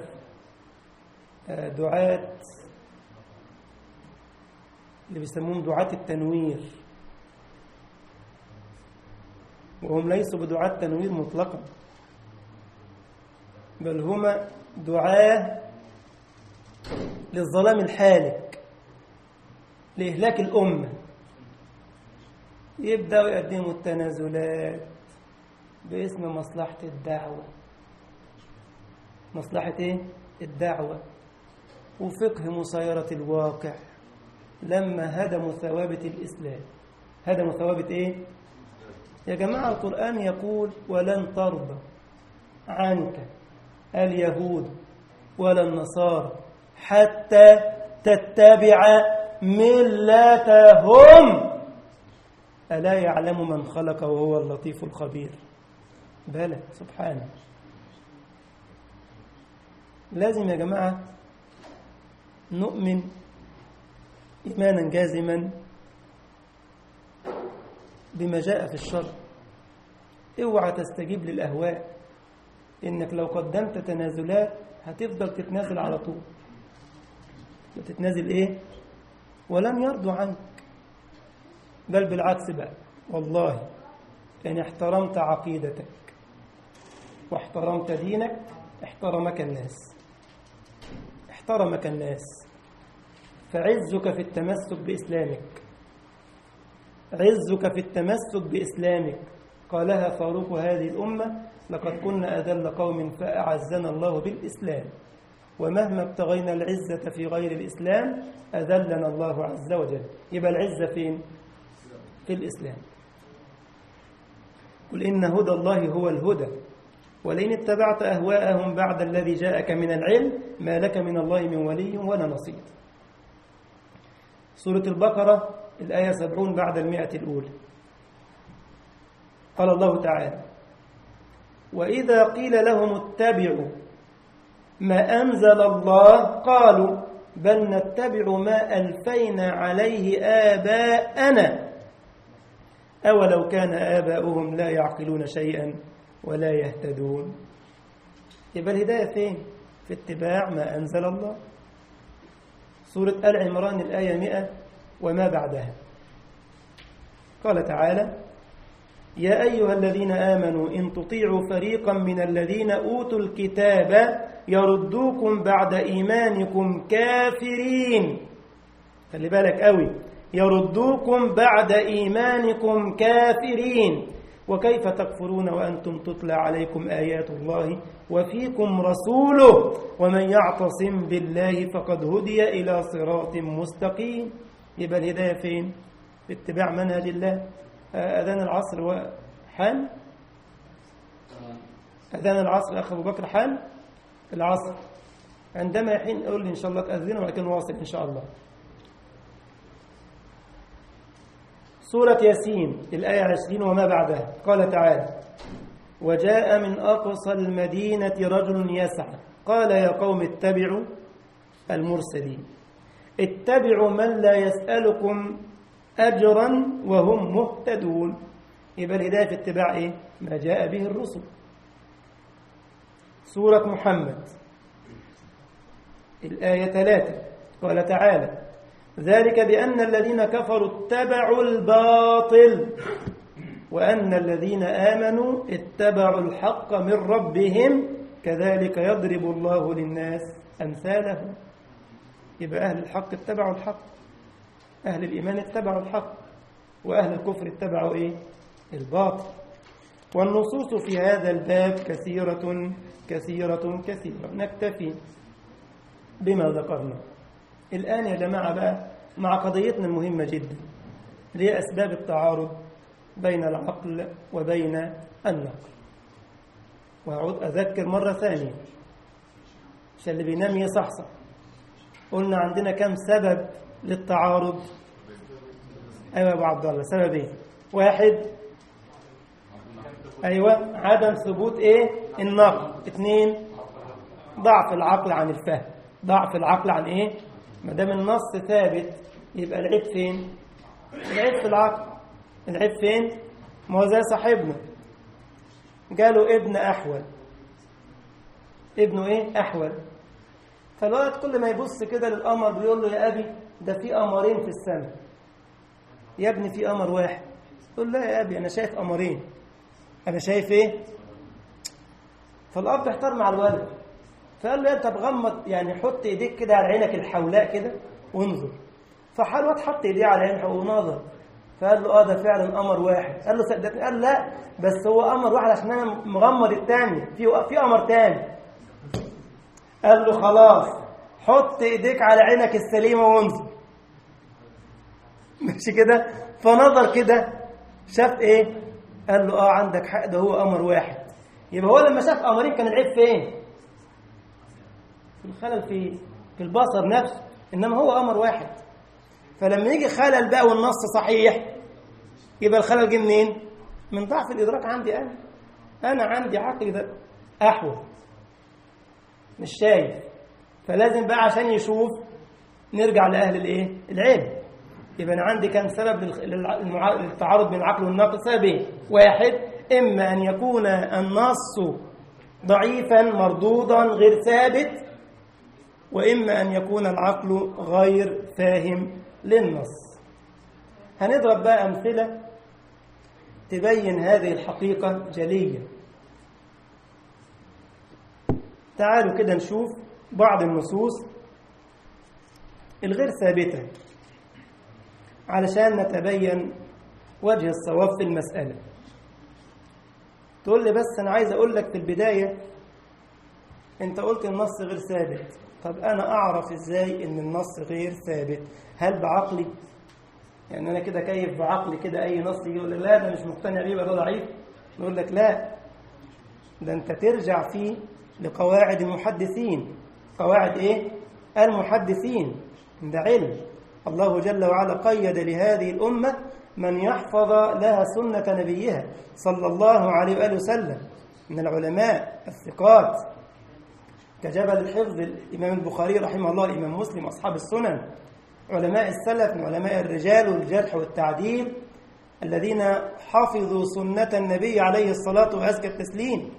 A: دعاة اللي بيسموهم دعاة التنوير وهم ليسوا بدعاة تنوير مطلقا بل هم دعاة للظلام الحالك لإهلاك الأمة يبدأوا يقدموا التنازلات باسم مصلحة الدعوة مصلحة إيه؟ الدعوة وفقه مسايرة الواقع لما هدموا ثوابت الإسلام هدموا ثوابت إيه؟ يا جماعة القرآن يقول ولن ترضى عنك اليهود ولا النصارى حتى تتبع ملتهم ألا يعلم من خلق وهو اللطيف الخبير بلى سبحانه لازم يا جماعة نؤمن إيمانا جازما بما جاء في الشر اوعى تستجيب للأهواء إنك لو قدمت تنازلات هتفضل تتنازل على طول تتنازل إيه ولن يرضوا عنك بل بالعكس بقى والله إن احترمت عقيدتك واحترمت دينك احترمك الناس احترمك الناس فعزك في التمسك بإسلامك عزك في التمسك بإسلامك قالها فاروق هذه الأمة لقد كنا أذل قوم فأعزنا الله بالإسلام ومهما ابتغينا العزة في غير الإسلام أذلنا الله عز وجل يبقى العزة فين؟ في الإسلام قل إن هدى الله هو الهدى ولئن اتبعت أهواءهم بعد الذي جاءك من العلم ما لك من الله من ولي ولا نصير سورة البقرة الآية سبعون بعد المئة الأولى قال الله تعالى وإذا قيل لهم اتبعوا ما أنزل الله قالوا بل نتبع ما ألفينا عليه آباءنا أولو كان آباؤهم لا يعقلون شيئا ولا يهتدون يبقى الهداية فين؟ في اتباع ما أنزل الله سورة آل عمران الآية 100 وما بعدها قال تعالى يا أيها الذين آمنوا إن تطيعوا فريقا من الذين أوتوا الكتاب يردوكم بعد إيمانكم كافرين خلي بالك قوي يردوكم بعد إيمانكم كافرين وكيف تكفرون وأنتم تتلى عليكم آيات الله وفيكم رسوله ومن يعتصم بالله فقد هدي إلى صراط مستقيم يبقى الهداية فين؟ في اتباع منهج الله أذان العصر وحال أذان العصر أخ أبو بكر حال العصر عندما يحين قول لي إن شاء الله تأذن ولكن واصل إن شاء الله سورة ياسين الآية عشرين وما بعدها قال تعالى وجاء من أقصى المدينة رجل يسعى قال يا قوم اتبعوا المرسلين اتبعوا من لا يسألكم أجرا وهم مهتدون يبقى الهداية في اتباع إيه؟ ما جاء به الرسل سورة محمد الآية ثلاثة قال تعالى ذلك بأن الذين كفروا اتبعوا الباطل وأن الذين آمنوا اتبعوا الحق من ربهم كذلك يضرب الله للناس أمثالهم يبقى أهل الحق اتبعوا الحق أهل الإيمان اتبعوا الحق وأهل الكفر اتبعوا إيه؟ الباطل والنصوص في هذا الباب كثيرة كثيرة كثيرة نكتفي بما ذكرنا الآن يا جماعة بقى مع قضيتنا المهمة جدا اللي هي أسباب التعارض بين العقل وبين النقل وأعود أذكر مرة ثانية عشان اللي بينام يصحصح قلنا عندنا كم سبب للتعارض أيوة يا أبو عبد الله سبب إيه واحد أيوة عدم ثبوت إيه النقل اثنين ضعف العقل عن الفهم ضعف العقل عن إيه ما دام النص ثابت يبقى العيب فين العيب في العقل العيب فين ما هو زي صاحبنا جاله ابن أحول ابنه إيه أحول فالولد كل ما يبص كده للقمر بيقول له يا أبي ده في قمرين في السماء يا ابني في قمر واحد يقول لا يا أبي أنا شايف قمرين أنا شايف إيه فالأب احتار مع الولد فقال له أنت بغمض يعني حط إيديك كده على عينك الحولاء كده وانظر فحال الواد حط إيديه على عينه ونظر فقال له اه ده فعلا قمر واحد قال له صدقني قال لا بس هو قمر واحد عشان انا مغمض الثاني في في قمر ثاني قال له خلاص حط ايديك على عينك السليمه وانظر ماشي كده فنظر كده شاف ايه قال له اه عندك حق ده هو قمر واحد يبقى هو لما شاف قمرين كان العيب فين في الخلل في في البصر نفسه انما هو قمر واحد فلما يجي خلل بقى والنص صحيح يبقى الخلل جه منين من ضعف الادراك عندي انا انا عندي عقل ده احول مش شايف فلازم بقى عشان يشوف نرجع لاهل الايه العلم يبقى انا عندي كم سبب للتعارض بين العقل والنقل سببين واحد اما ان يكون النص ضعيفا مردودا غير ثابت واما ان يكون العقل غير فاهم للنص هنضرب بقى امثله تبين هذه الحقيقه جليه تعالوا كده نشوف بعض النصوص الغير ثابته علشان نتبين وجه الصواب في المسألة تقول لي بس أنا عايز أقول لك في البداية أنت قلت النص غير ثابت طب أنا أعرف إزاي إن النص غير ثابت هل بعقلي يعني أنا كده كيف بعقلي كده أي نص يجي يقول لي لا ده مش مقتنع بيه ده ضعيف نقول لك لا ده أنت ترجع فيه لقواعد المحدثين قواعد إيه؟ المحدثين ده علم الله جل وعلا قيد لهذه الأمة من يحفظ لها سنة نبيها صلى الله عليه وآله وسلم من العلماء الثقات كجبل الحفظ الإمام البخاري رحمه الله الإمام مسلم أصحاب السنن علماء السلف من علماء الرجال والجرح والتعديل الذين حفظوا سنة النبي عليه الصلاة وأزكى التسليم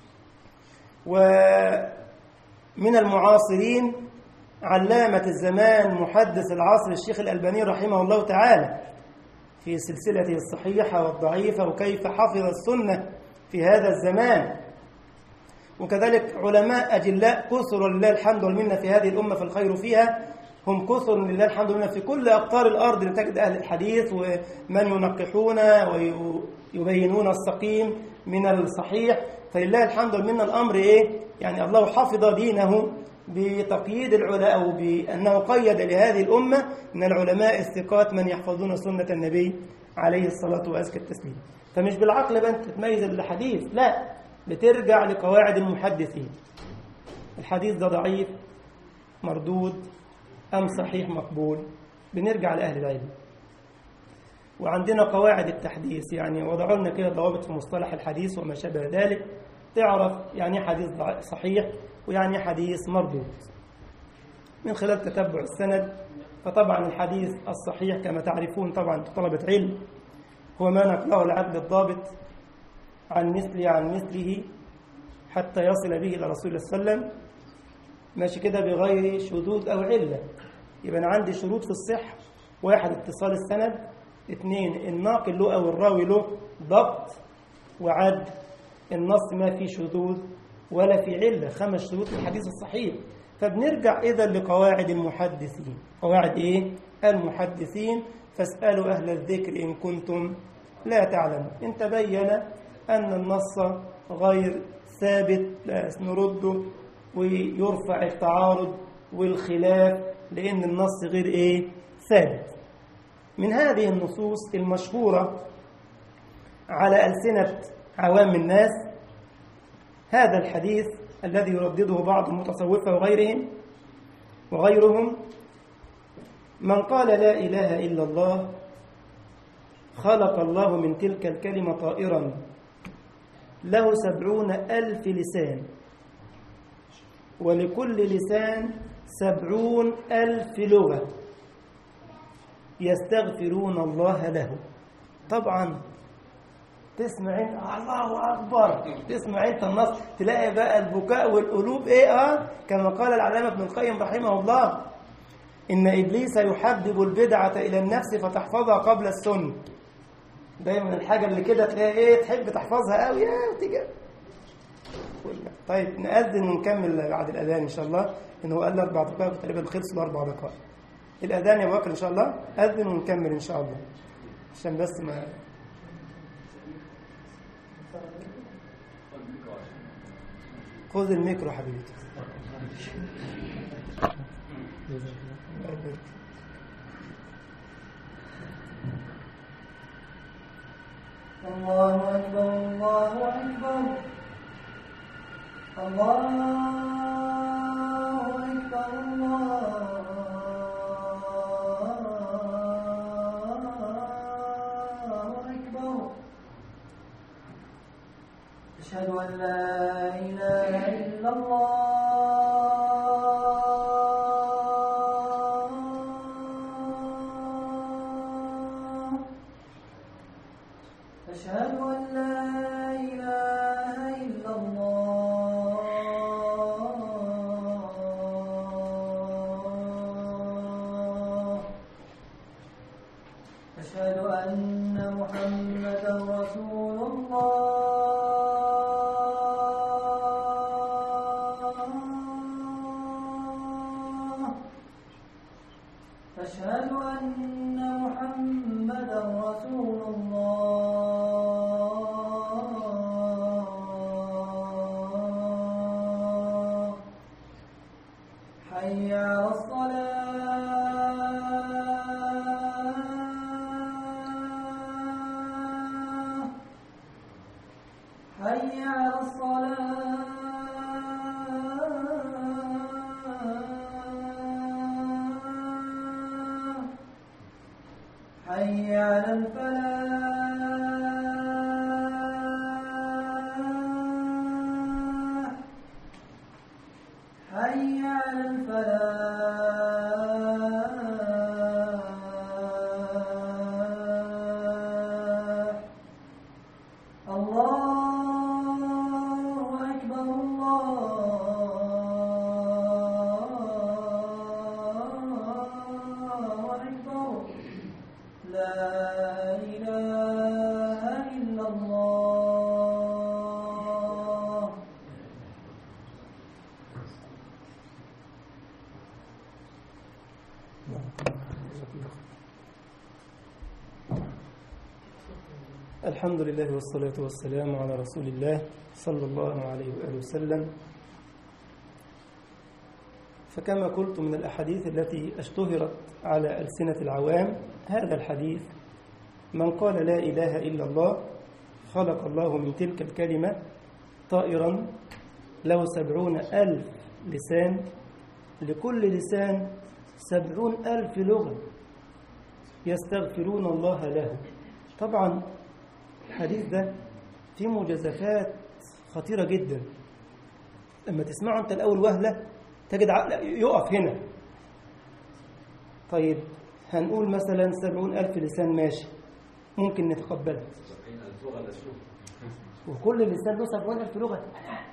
A: ومن المعاصرين علامة الزمان محدث العصر الشيخ الألباني رحمه الله تعالى في سلسلته الصحيحة والضعيفة وكيف حفظ السنة في هذا الزمان وكذلك علماء أجلاء كثر لله الحمد والمنة في هذه الأمة فالخير فيها هم كثر لله الحمد والمنة في كل أقطار الأرض لتجد أهل الحديث ومن ينقحون ويبينون السقيم من الصحيح فلله الحمد والمنة الأمر إيه؟ يعني الله حفظ دينه بتقييد العلماء أو بأنه قيد لهذه الأمة من العلماء الثقات من يحفظون سنة النبي عليه الصلاة وأزكى التسليم فمش بالعقل بقى أنت تتميز الحديث لا بترجع لقواعد المحدثين الحديث ده ضعيف مردود أم صحيح مقبول بنرجع لأهل العلم وعندنا قواعد التحديث يعني وضعوا لنا كده ضوابط في مصطلح الحديث وما شابه ذلك تعرف يعني حديث صحيح ويعني حديث مردود من خلال تتبع السند فطبعا الحديث الصحيح كما تعرفون طبعا طلبة علم هو ما نقله العدل الضابط عن مثله عن مثله حتى يصل به إلى رسول الله صلى الله عليه وسلم ماشي كده بغير شذوذ أو علة يبقى أنا عندي شروط في الصحة واحد اتصال السند اثنين الناقل له أو الراوي له ضبط وعد النص ما فيه شذوذ ولا في علة خمس شروط الحديث الصحيح فبنرجع إذا لقواعد المحدثين قواعد إيه؟ المحدثين فاسألوا أهل الذكر إن كنتم لا تعلمون إن تبين أن النص غير ثابت لا نرده ويرفع التعارض والخلاف لأن النص غير إيه؟ ثابت من هذه النصوص المشهورة على ألسنة عوام الناس هذا الحديث الذي يردده بعض المتصوفة وغيرهم وغيرهم من قال لا إله إلا الله خلق الله من تلك الكلمة طائرا له سبعون ألف لسان ولكل لسان سبعون ألف لغة يستغفرون الله له طبعا تسمع انت الله اكبر تسمع انت النص تلاقي بقى البكاء والقلوب ايه اه كما قال العلامه ابن القيم رحمه الله ان ابليس يحبب البدعه الى النفس فتحفظها قبل السنه دايما الحاجه اللي كده تلاقي ايه تحب تحفظها قوي يا تيجي طيب نأذن ونكمل بعد الأذان إن شاء الله إن هو قال أربع دقائق تقريبا خلصوا الأربع دقائق الأذان يا أبو بكر إن شاء الله أذن ونكمل إن شاء الله عشان بس ما خذ الميكرو حبيبي
B: الله أكبر الله أكبر الله أكبر الله أكبر أشهد أن لا إله إلا الله أشهد أن لا إله إلا الله أشهد أن محمدا رسول الله أشهد أن محمدا رسول الله حي على الصلاة حي على الصلاة حي على الفلاح حي على الفلاح الله أكبر الله أكبر لا إله إلا الله
A: الحمد لله والصلاة والسلام على رسول الله صلى الله عليه وآله وسلم فكما قلت من الأحاديث التي اشتهرت على ألسنة العوام هذا الحديث من قال لا إله إلا الله خلق الله من تلك الكلمة طائرا له سبعون ألف لسان لكل لسان سبعون ألف لغة يستغفرون الله له طبعا الحديث ده فيه مجازفات خطيرة جدا لما تسمعه أنت الأول وهلة تجد عقل يقف هنا طيب هنقول مثلا سبعون ألف لسان ماشي ممكن نتقبلها وكل لسان له سبعون ألف لغة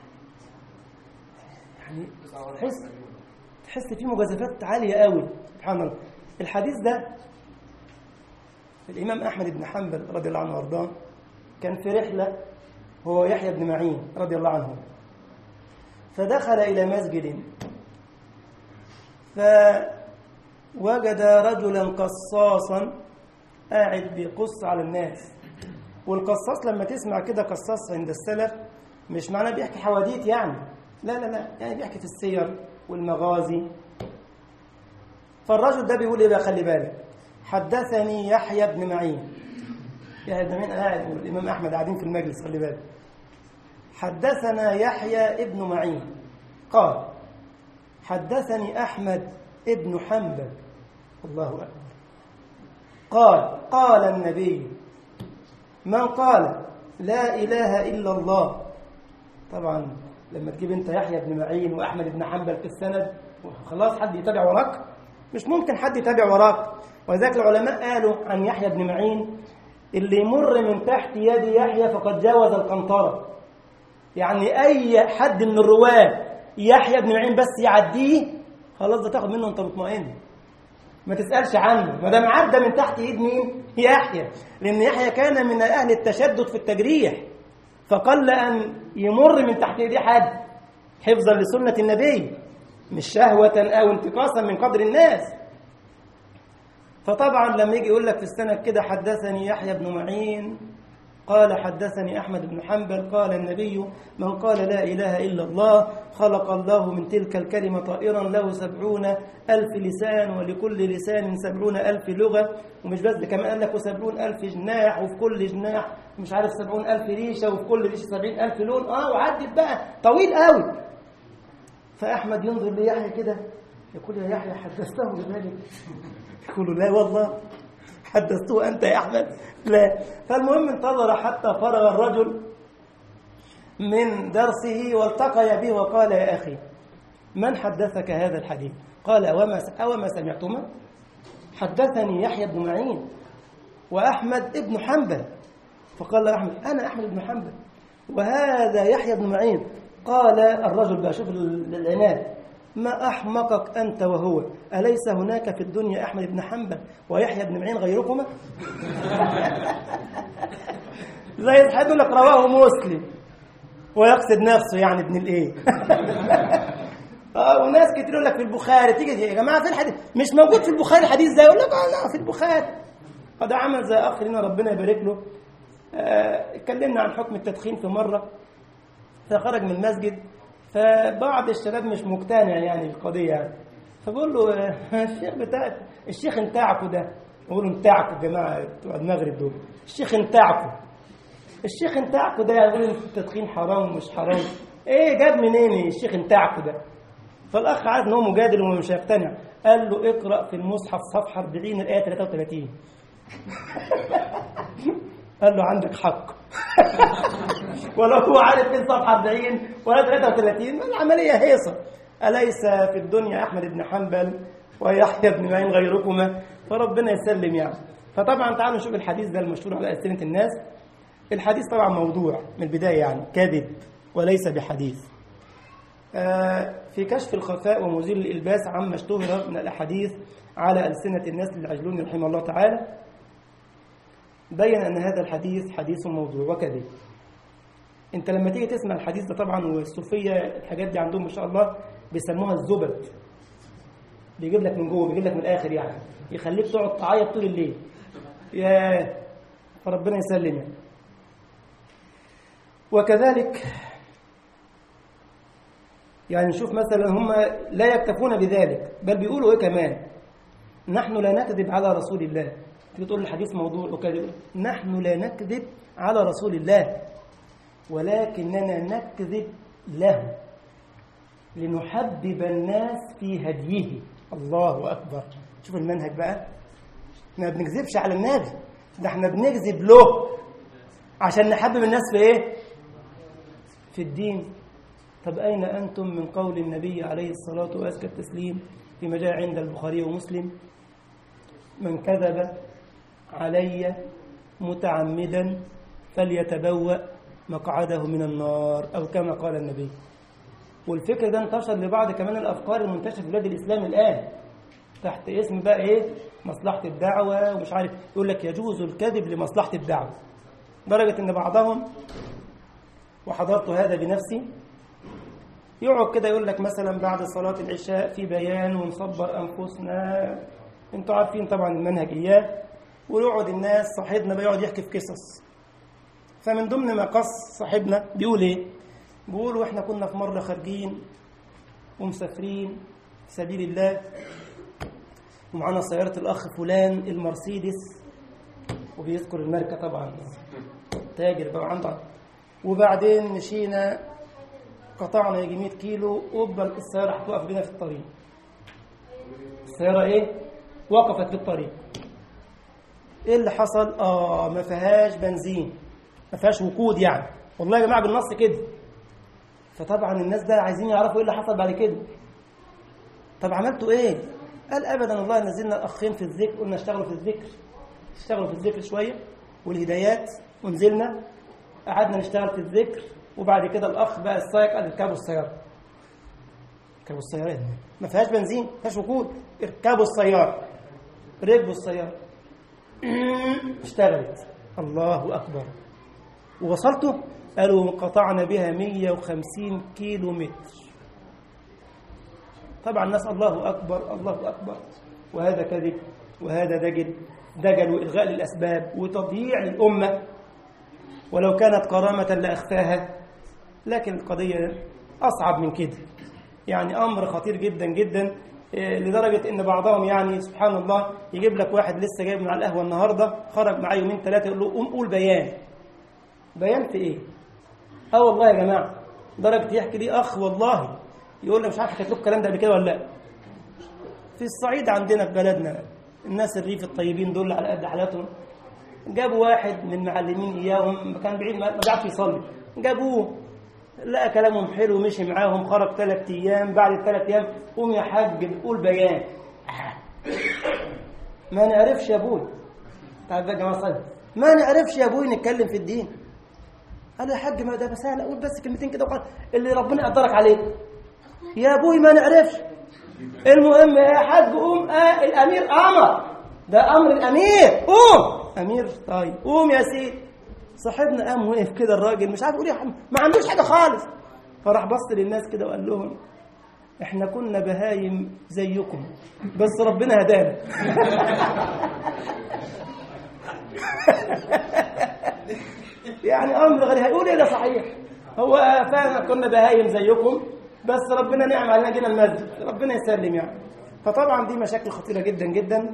A: يعني تحس تحس فيه مجازفات عالية قوي سبحان الله الحديث ده الإمام أحمد بن حنبل رضي الله عنه وارضاه كان في رحلة هو يحيى بن معين رضي الله عنه فدخل إلى مسجد فوجد رجلا قصاصا قاعد بيقص على الناس والقصاص لما تسمع كده قصاص عند السلف مش معناه بيحكي حواديت يعني لا لا لا يعني بيحكي في السير والمغازي فالرجل ده بيقول ايه بقى خلي بالك حدثني يحيى بن معين يحيى بن معين قاعد والامام احمد قاعدين في المجلس خلي بالك حدثنا يحيى ابن معين قال حدثني احمد ابن حنبل الله اكبر قال قال النبي من قال لا اله الا الله طبعا لما تجيب انت يحيى بن معين واحمد بن حنبل في السند خلاص حد يتابع وراك مش ممكن حد يتابع وراك ولذلك العلماء قالوا عن يحيى بن معين اللي يمر من تحت يد يحيى فقد جاوز القنطرة يعني أي حد من الرواة يحيى بن معين بس يعديه خلاص ده تاخد منه أنت مطمئن ما تسألش عنه ما دام عدى من تحت ايد مين؟ يحيى لأن يحيى كان من أهل التشدد في التجريح فقل أن يمر من تحت ايديه حد حفظا لسنة النبي مش شهوة أو انتقاصا من قدر الناس فطبعا لما يجي يقول لك في السنة كده حدثني يحيى بن معين قال حدثني أحمد بن حنبل قال النبي من قال لا إله إلا الله خلق الله من تلك الكلمة طائرا له سبعون ألف لسان ولكل لسان سبعون ألف لغة ومش بس كمان قال لك وسبعون ألف جناح وفي كل جناح مش عارف سبعون ألف ريشة وفي كل ريشة سبعين ألف لون آه وعدت بقى طويل قوي فأحمد ينظر ليحيى كده يقول يا يحيى حدثته بذلك يقول لا والله حدثته أنت يا أحمد لا فالمهم انتظر حتى فرغ الرجل من درسه والتقي به وقال يا أخي من حدثك هذا الحديث قال أوما, أوما سمعتما حدثني يحيى بن معين وأحمد ابن حنبل فقال له أحمد أنا أحمد بن حنبل وهذا يحيى بن معين قال الرجل بقى شوف العناد ما أحمقك أنت وهو أليس هناك في الدنيا أحمد بن حنبل ويحيى بن معين غيركما زي يقول لك رواه مسلم ويقصد نفسه يعني ابن الايه اه وناس كتير يقول لك في البخاري تيجي يا جماعه في الحديث مش موجود في البخاري الحديث ده يقول لك اه لا في البخاري فده عمل زي اخ لنا ربنا يبارك له آه، اتكلمنا عن حكم التدخين في مره فخرج من المسجد فبعض الشباب مش مقتنع يعني بالقضيه يعني فبقول له آه، الشيخ بتاعك الشيخ انتعكوا ده بقول له انتعكوا يا جماعه بتوع المغرب دول الشيخ انتعكوا الشيخ انتعكوا ده يقول التدخين حرام ومش حرام ايه جاب منين الشيخ انتعكوا ده فالاخ عارف ان هو مجادل ومش هيقتنع قال له اقرا في المصحف صفحه 40 الايه 33 قال له عندك حق ولو هو عارف فين صفحه 40 ولا 33 العمليه هيصه اليس في الدنيا احمد بن حنبل ويحيى بن معين غيركما فربنا يسلم يعني فطبعا تعالوا نشوف الحديث ده المشهور على ألسنة الناس الحديث طبعا موضوع من البداية يعني كذب وليس بحديث آه، في كشف الخفاء ومزيل الإلباس عما اشتهر من الأحاديث على ألسنة الناس للعجلون رحمه الله تعالى بين أن هذا الحديث حديث موضوع وكذب انت لما تيجي تسمع الحديث ده طبعا والصوفية الحاجات دي عندهم ما شاء الله بيسموها الزبد بيجيب لك من جوه بيجيب لك من الآخر يعني يخليك تقعد تعيط طول الليل يا فربنا يسلم يعني وكذلك يعني نشوف مثلا هم لا يكتفون بذلك بل بيقولوا ايه كمان نحن لا نكذب على رسول الله تيجي تقول الحديث موضوع وكذب نحن لا نكذب على رسول الله ولكننا نكذب له لنحبب الناس في هديه الله اكبر شوف المنهج بقى احنا ما بنكذبش على النبي ده احنا بنكذب له عشان نحبب الناس في ايه في الدين طب أين أنتم من قول النبي عليه الصلاة وأزكى التسليم فيما جاء عند البخاري ومسلم من كذب علي متعمدا فليتبوأ مقعده من النار أو كما قال النبي والفكر ده انتشر لبعض كمان الأفكار المنتشرة في بلاد الإسلام الآن تحت اسم بقى إيه مصلحة الدعوة ومش عارف يقول لك يجوز الكذب لمصلحة الدعوة درجة إن بعضهم وحضرت هذا بنفسي يقعد كده يقول لك مثلا بعد صلاة العشاء في بيان ونصبر أنفسنا انتوا عارفين طبعا المنهج إياه ويقعد الناس صاحبنا بيقعد يحكي في قصص فمن ضمن ما قص صاحبنا بيقول ايه بيقول واحنا كنا في مرة خارجين ومسافرين في سبيل الله ومعانا سيارة الأخ فلان المرسيدس وبيذكر الماركة طبعا تاجر بقى عنده وبعدين مشينا قطعنا يجي 100 كيلو وقبل السيارة هتوقف بينا في الطريق السيارة ايه وقفت في الطريق ايه اللي حصل اه ما فيهاش بنزين ما فيهاش وقود يعني والله يا جماعه بالنص كده فطبعا الناس ده عايزين يعرفوا ايه اللي حصل بعد كده طب عملتوا ايه قال ابدا والله نزلنا الاخين في الذكر قلنا اشتغلوا في الذكر اشتغلوا في الذكر شويه والهدايات ونزلنا قعدنا نشتغل في الذكر وبعد كده الاخ بقى السايق قال اركبوا السياره اركبوا السياره ما فيهاش بنزين ما فيهاش وقود اركبوا السياره ركبوا السياره اشتغلت الله اكبر ووصلتوا قالوا قطعنا بها 150 كيلو متر طبعا الناس الله أكبر الله أكبر وهذا كذب وهذا دجل دجل وإلغاء للأسباب وتضييع للأمة ولو كانت كرامة لأخفاها لكن القضية أصعب من كده يعني أمر خطير جدا جدا لدرجة إن بعضهم يعني سبحان الله يجيب لك واحد لسه جايب من على القهوة النهاردة خرج معاه يومين ثلاثة يقول له قوم قول بيان بيان في إيه؟ اه والله يا جماعه درجه يحكي لي اخ والله يقول لي مش عارف حكيت لكم الكلام ده قبل كده ولا لا في الصعيد عندنا في بلدنا الناس الريف الطيبين دول على قد حالاتهم جابوا واحد من معلمين اياهم كان بعيد ما بيعرفش يصلي جابوه لقى كلامهم حلو مشي معاهم خرج ثلاث ايام بعد الثلاث ايام قوم يا حاج بتقول بيان ما نعرفش يا ابوي تعال بقى يا جماعه صلي ما نعرفش يا ابوي نتكلم في الدين قال يا حاج ما ده بس انا اقول بس كلمتين كده وقال اللي ربنا يقدرك عليه يا ابوي ما نعرفش المهم يا حاج قوم آه الامير امر ده امر الامير قوم امير طيب قوم يا سيدي صاحبنا قام وقف كده الراجل مش عارف يقول يا ما عندوش حاجه خالص فراح بص للناس كده وقال لهم احنا كنا بهايم زيكم بس ربنا هدانا يعني امر غريب هيقول ايه ده صحيح هو فعلا كنا بهايم زيكم بس ربنا نعم علينا جينا المسجد ربنا يسلم يعني فطبعا دي مشاكل خطيره جدا جدا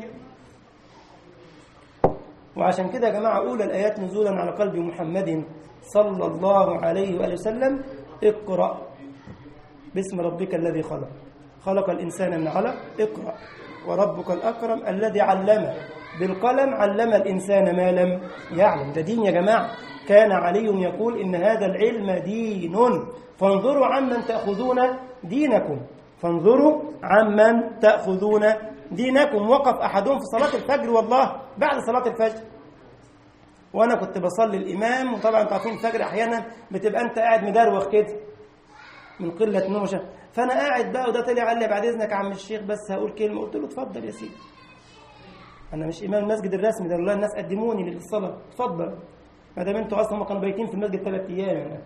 A: وعشان كده يا جماعه اولى الايات نزولا على قلب محمد صلى الله عليه واله وسلم اقرا باسم ربك الذي خلق خلق الانسان من علق اقرا وربك الاكرم الذي علم بالقلم علم الانسان ما لم يعلم ده دين يا جماعه كان علي يقول إن هذا العلم دين فانظروا عمن تأخذون دينكم فانظروا عمن تأخذون دينكم وقف أحدهم في صلاة الفجر والله بعد صلاة الفجر وأنا كنت بصلي الإمام وطبعا انتوا عارفين الفجر أحيانا بتبقى أنت قاعد مدروخ كده من قلة نوم فأنا قاعد بقى وده طلع قال لي بعد إذنك يا عم الشيخ بس هقول كلمة قلت له اتفضل يا سيدي أنا مش إمام المسجد الرسمي ده والله الناس قدموني للصلاة اتفضل ما دام انتوا اصلا هم كانوا بايتين في المسجد ثلاث ايام يعني.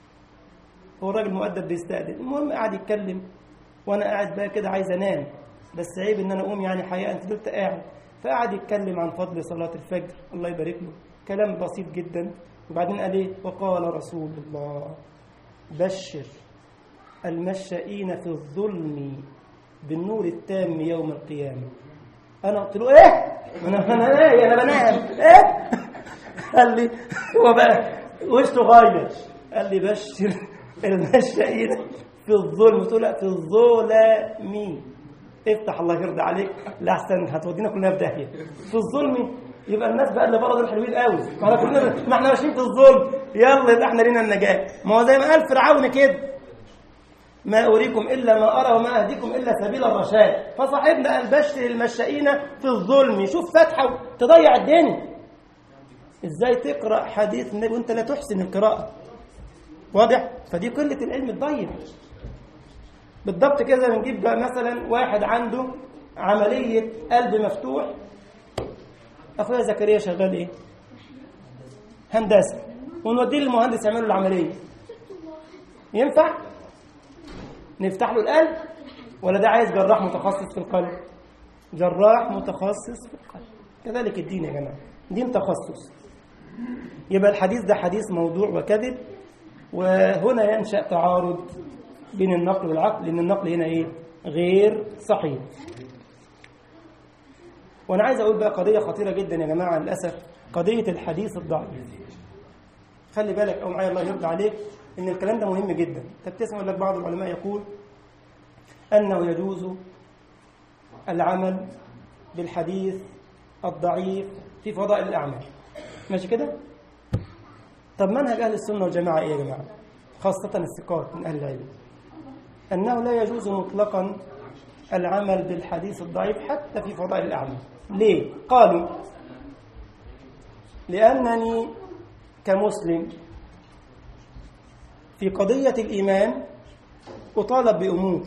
A: هو الراجل مؤدب بيستأذن المهم قاعد يتكلم وانا قاعد بقى كده عايز انام بس عيب ان انا اقوم يعني حقيقه انت فضلت قاعد فقعد يتكلم عن فضل صلاه الفجر الله يبارك له كلام بسيط جدا وبعدين قال ايه وقال رسول الله بشر المشائين في الظلم بالنور التام يوم القيامه انا قلت له ايه انا انا ايه انا بنام ايه قال لي هو بقى وشه غاير قال لي بشر المشائين في الظلم قلت له لا في الظلم افتح الله يرضى عليك لا احسن هتودينا كلنا في داهيه في الظلم يبقى الناس بقى اللي بره دول حلوين قوي ما احنا كلنا ما احنا ماشيين في الظلم يلا يبقى احنا لينا النجاه ما هو زي ما قال فرعون كده ما أريكم إلا ما أرى وما أهديكم إلا سبيل الرشاد فصاحبنا قال بشر المشائين في الظلم شوف فتحة تضيع الدنيا إزاي تقرأ حديث النبي وأنت لا تحسن القراءة واضح فدي قلة العلم تضيع بالضبط كده بنجيب بقى مثلا واحد عنده عملية قلب مفتوح أخويا زكريا شغال إيه؟ هندسة ونوديه للمهندس يعمل له العملية ينفع؟ نفتح له القلب ولا ده عايز جراح متخصص في القلب جراح متخصص في القلب كذلك الدين يا جماعة دين تخصص يبقى الحديث ده حديث موضوع وكذب وهنا ينشأ تعارض بين النقل والعقل لأن النقل هنا إيه غير صحيح وأنا عايز أقول بقى قضية خطيرة جدا يا جماعة للأسف قضية الحديث الضعيف خلي بالك أو معايا الله يرضى عليك ان الكلام ده مهم جدا انت بتسمع لك بعض العلماء يقول انه يجوز العمل بالحديث الضعيف في فضائل الاعمال ماشي كده طب منهج اهل السنه والجماعه ايه يا جماعه خاصه الثقات من اهل العلم انه لا يجوز مطلقا العمل بالحديث الضعيف حتى في فضائل الأعمال ليه؟ قالوا لأنني كمسلم في قضية الإيمان أطالب بأمور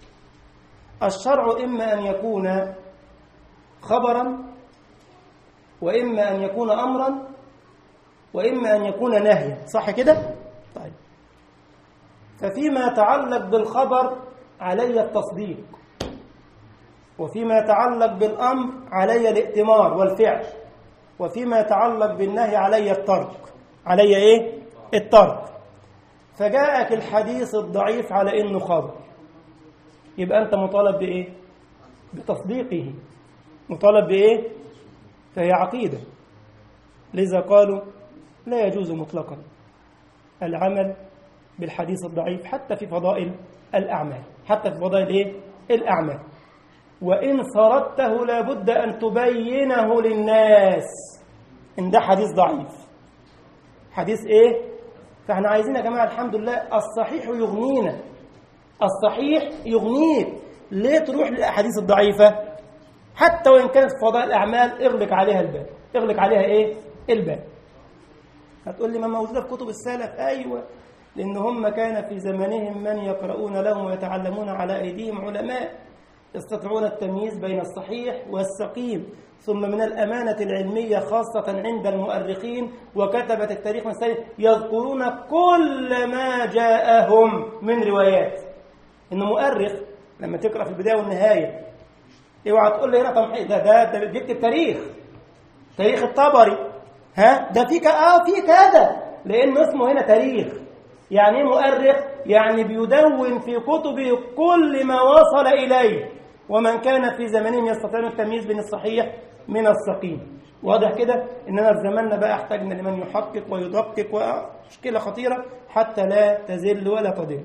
A: الشرع إما أن يكون خبرا وإما أن يكون أمرا وإما أن يكون نهيا صح كده؟ طيب ففيما يتعلق بالخبر علي التصديق وفيما يتعلق بالأمر علي الائتمار والفعل وفيما يتعلق بالنهي علي الترك علي إيه؟ الترك فجاءك الحديث الضعيف على إنه خبر يبقى أنت مطالب بإيه؟ بتصديقه مطالب بإيه؟ فهي عقيدة لذا قالوا لا يجوز مطلقا العمل بالحديث الضعيف حتى في فضائل الأعمال حتى في فضائل إيه؟ الأعمال وإن سردته لابد أن تبينه للناس إن ده حديث ضعيف حديث إيه؟ فإحنا عايزين يا جماعة الحمد لله الصحيح يغنينا الصحيح يغنيك ليه تروح للأحاديث الضعيفة حتى وإن كانت في فضائل الأعمال اغلق عليها الباب اغلق عليها إيه؟ الباب هتقول لي ما موجودة في كتب السلف أيوة لأن هم كان في زمانهم من يقرؤون لهم ويتعلمون على أيديهم علماء يستطيعون التمييز بين الصحيح والسقيم ثم من الأمانة العلمية خاصة عند المؤرخين وكتبة التاريخ والسيد يذكرون كل ما جاءهم من روايات إنه مؤرخ لما تقرأ في البداية والنهاية اوعى تقول لي هنا تمحيص ده ده ده بيكتب تاريخ تاريخ الطبري ها ده في ك- اه في كذا لأن اسمه هنا تاريخ يعني ايه مؤرخ يعني بيدون في كتبه كل ما وصل إليه ومن كان في زمانهم يستطيعون التمييز بين الصحيح من السقيم واضح كده اننا في زماننا بقى احتاجنا لمن يحقق ويدقق ومشكله خطيره حتى لا تزل ولا تضل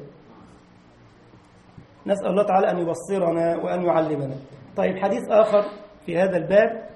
A: نسال الله تعالى ان يبصرنا وان يعلمنا طيب حديث اخر في هذا الباب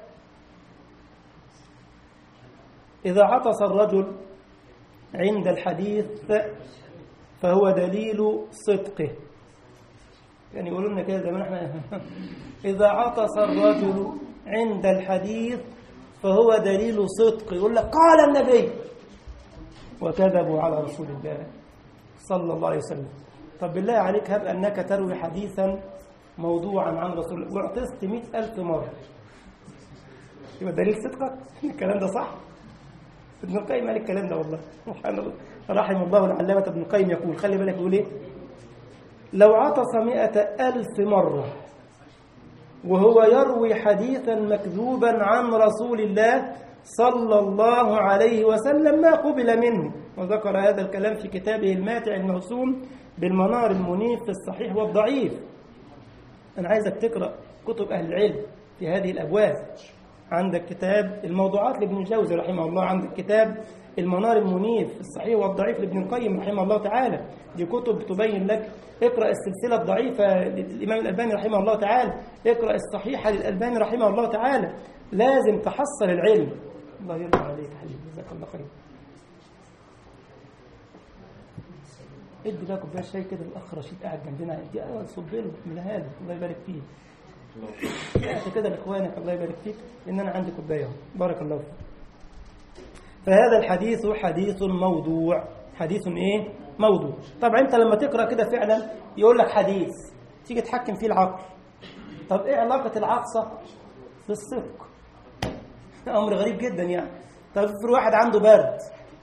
A: اذا عطس الرجل عند الحديث فهو دليل صدقه يعني يقولوا لنا كده زمان احنا إذا عطس الرجل عند الحديث فهو دليل صدق يقول لك قال النبي وكذبوا على رسول الله صلى الله عليه وسلم طب بالله عليك هب أنك تروي حديثا موضوعا عن رسول الله وعطست مئة ألف مرة يبقى دليل صدقك الكلام ده صح ابن القيم قال الكلام ده والله سبحان الله رحم الله العلامة ابن القيم يقول خلي بالك يقول ايه لو عطس مئة ألف مرة وهو يروي حديثا مكذوبا عن رسول الله صلى الله عليه وسلم ما قبل منه وذكر هذا الكلام في كتابه الماتع الموسوم بالمنار المنيف في الصحيح والضعيف أنا عايزك تقرأ كتب أهل العلم في هذه الأبواب عندك كتاب الموضوعات لابن الجوزي رحمه الله عندك كتاب المنار المنيف في الصحيح والضعيف لابن القيم رحمه الله تعالى دي كتب تبين لك اقرأ السلسلة الضعيفة للإمام الألباني رحمه الله تعالى اقرأ الصحيحة للألباني رحمه الله تعالى لازم تحصل العلم الله يرضى عليك حبيبي جزاك الله خير ادي بقى كوبايه شاي كده الاخ رشيد قاعد جنبنا دي اول صب له من هذا الله يبارك فيه هات كده لاخوانك الله يبارك فيك لان انا عندي كوبايه اهو بارك الله فيك فهذا الحديث حديث موضوع حديث ايه موضوع طبعا انت لما تقرا كده فعلا يقول لك حديث تيجي تحكم فيه العقل طب ايه علاقه العقصه بالصدق امر غريب جدا يعني طب في واحد عنده برد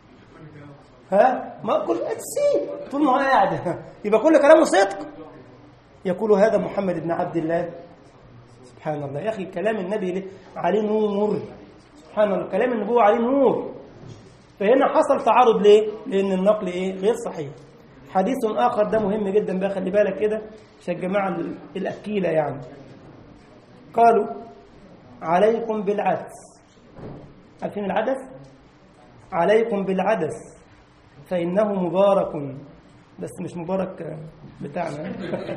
A: ها ما كل تسيب طول ما هو قاعد يبقى كل كلامه صدق يقول هذا محمد بن عبد الله سبحان الله يا اخي كلام النبي ليه؟ عليه نور سبحان الله كلام النبوه عليه نور فهنا حصل تعارض ليه لان النقل ايه غير صحيح حديث اخر ده مهم جدا بقى خلي بالك كده عشان الجماعه الاكيله يعني قالوا عليكم بالعدس عارفين العدس عليكم بالعدس فإنه مبارك بس مش مبارك بتاعنا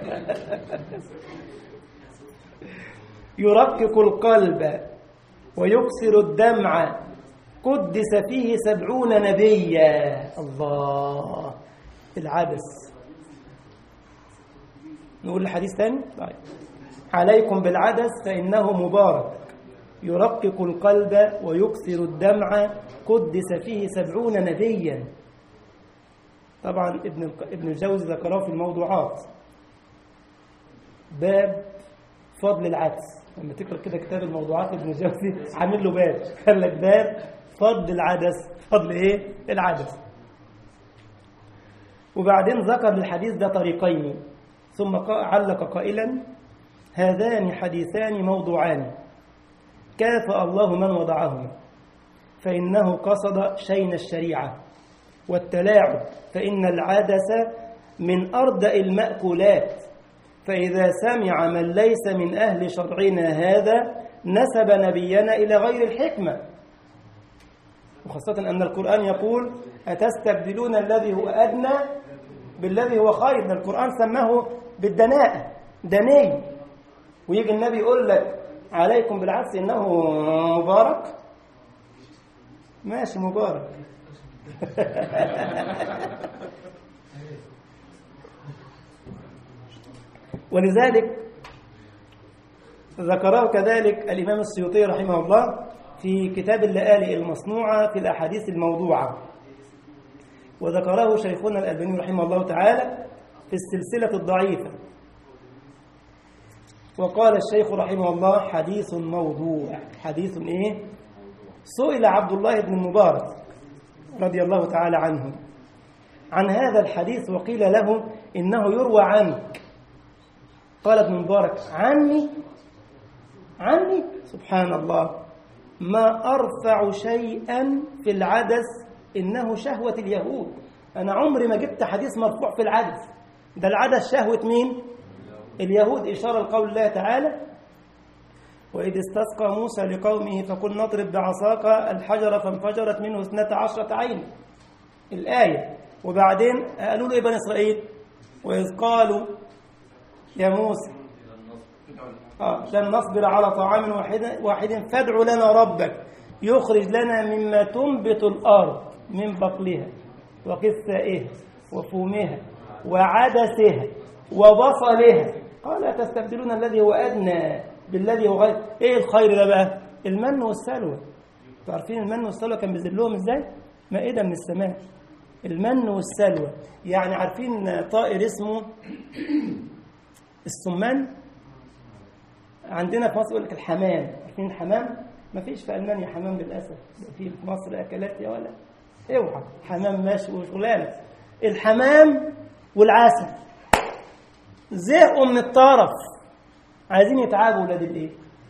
A: يرقق القلب ويكسر الدمع قدس فيه سبعون نبيا الله العدس نقول الحديث تاني طيب عليكم بالعدس فإنه مبارك يرقق القلب ويكثر الدمع قدس فيه سبعون نبيا طبعا ابن ابن الجوزي ذكره في الموضوعات باب فضل العدس لما تقرا كده كتاب الموضوعات ابن الجوزي عامل له باب قال لك باب فضل العدس فضل ايه العدس وبعدين ذكر الحديث ده طريقين ثم علق قائلا هذان حديثان موضوعان كافأ الله من وضعهما فإنه قصد شين الشريعة والتلاعب فإن العدس من أردأ المأكولات فإذا سمع من ليس من أهل شرعنا هذا نسب نبينا إلى غير الحكمة وخاصة أن القرآن يقول أتستبدلون الذي هو أدنى بالذي هو خير ده القرآن سماه بالدناءة دني ويجي النبي يقول لك عليكم بالعكس إنه مبارك ماشي مبارك ولذلك ذكره كذلك الإمام السيوطي رحمه الله في كتاب اللآلئ المصنوعة في الأحاديث الموضوعة وذكره شيخنا الألباني رحمه الله تعالى في السلسلة الضعيفة وقال الشيخ رحمه الله حديث موضوع حديث إيه؟ سئل عبد الله بن المبارك رضي الله تعالى عنه عن هذا الحديث وقيل له إنه يروى عنك قال ابن مبارك عني عني سبحان الله ما أرفع شيئا في العدس إنه شهوة اليهود أنا عمري ما جبت حديث مرفوع في العدس ده العدس شهوة مين؟ اليهود إشارة لقول الله تعالى وإذ استسقى موسى لقومه فقل نضرب بعصاك الحجر فانفجرت منه اثنتا عشرة عين الآية وبعدين قالوا له إيه بني إسرائيل وإذ قالوا يا موسى آه لن نصبر على طعام واحد, واحد فادع لنا ربك يخرج لنا مما تنبت الأرض من بقلها وقثائها وفومها وعدسها وبصلها قال تستبدلون الذي هو أدنى بالذي هو غير إيه الخير ده بقى المن والسلوى عارفين المن والسلوى كان بينزل لهم إزاي مائدة من السماء المن والسلوى يعني عارفين طائر اسمه السمان عندنا في مصر يقول لك الحمام عارفين الحمام ما فيش في ألمانيا حمام للأسف في في مصر أكلات يا ولا اوعى حمام ماشي وشغلانة الحمام والعسل زهقوا من الطرف عايزين يتعبوا ولاد الايه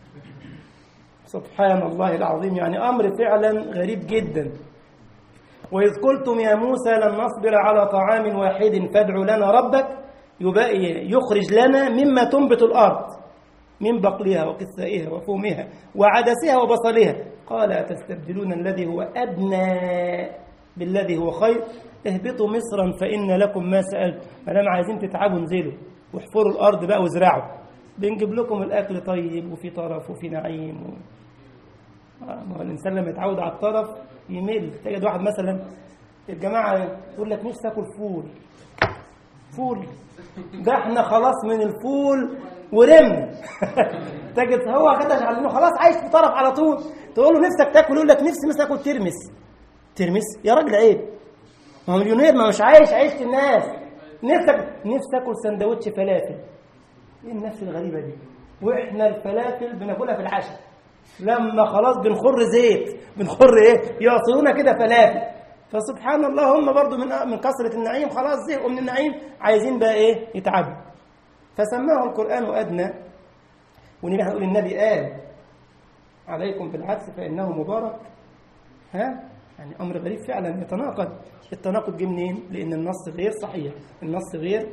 A: سبحان الله العظيم يعني أمر فعلا غريب جدا وإذ قلتم يا موسى لن نصبر على طعام واحد فادع لنا ربك يبقى يخرج لنا مما تنبت الأرض من بقلها وقثائها وفومها وعدسها وبصلها قال أتستبدلون الذي هو أدنى بالذي هو خير اهبطوا مصرا فإن لكم ما سألتم ما دام عايزين تتعبوا انزلوا واحفروا الأرض بقى وازرعوا بنجيب لكم الأكل طيب وفي طرف وفي نعيم و... ما هو الإنسان لما يتعود على الطرف يمل تجد واحد مثلا الجماعة يقول لك نفسي آكل فول فول ده احنا خلاص من الفول ورم تجد هو كده على خلاص عايش في طرف على طول تقول له نفسك تاكل يقول لك نفسي مثلا اكل ترمس ترمس يا راجل عيب ما هو مليونير ما مش عايش عيشة الناس نفسك نفسي اكل سندوتش فلافل ايه النفس الغريبه دي واحنا الفلافل بناكلها في العشاء لما خلاص بنخر زيت بنخر ايه يعصرونا كده فلافل فسبحان الله هم برضو من من كثرة النعيم خلاص زهقوا من النعيم عايزين بقى ايه يتعبوا فسماه القرآن أدنى ونيجي هنقول النبي قال عليكم بالعكس فإنه مبارك ها يعني أمر غريب فعلا يتناقض التناقض جه منين؟ لأن النص غير صحيح النص غير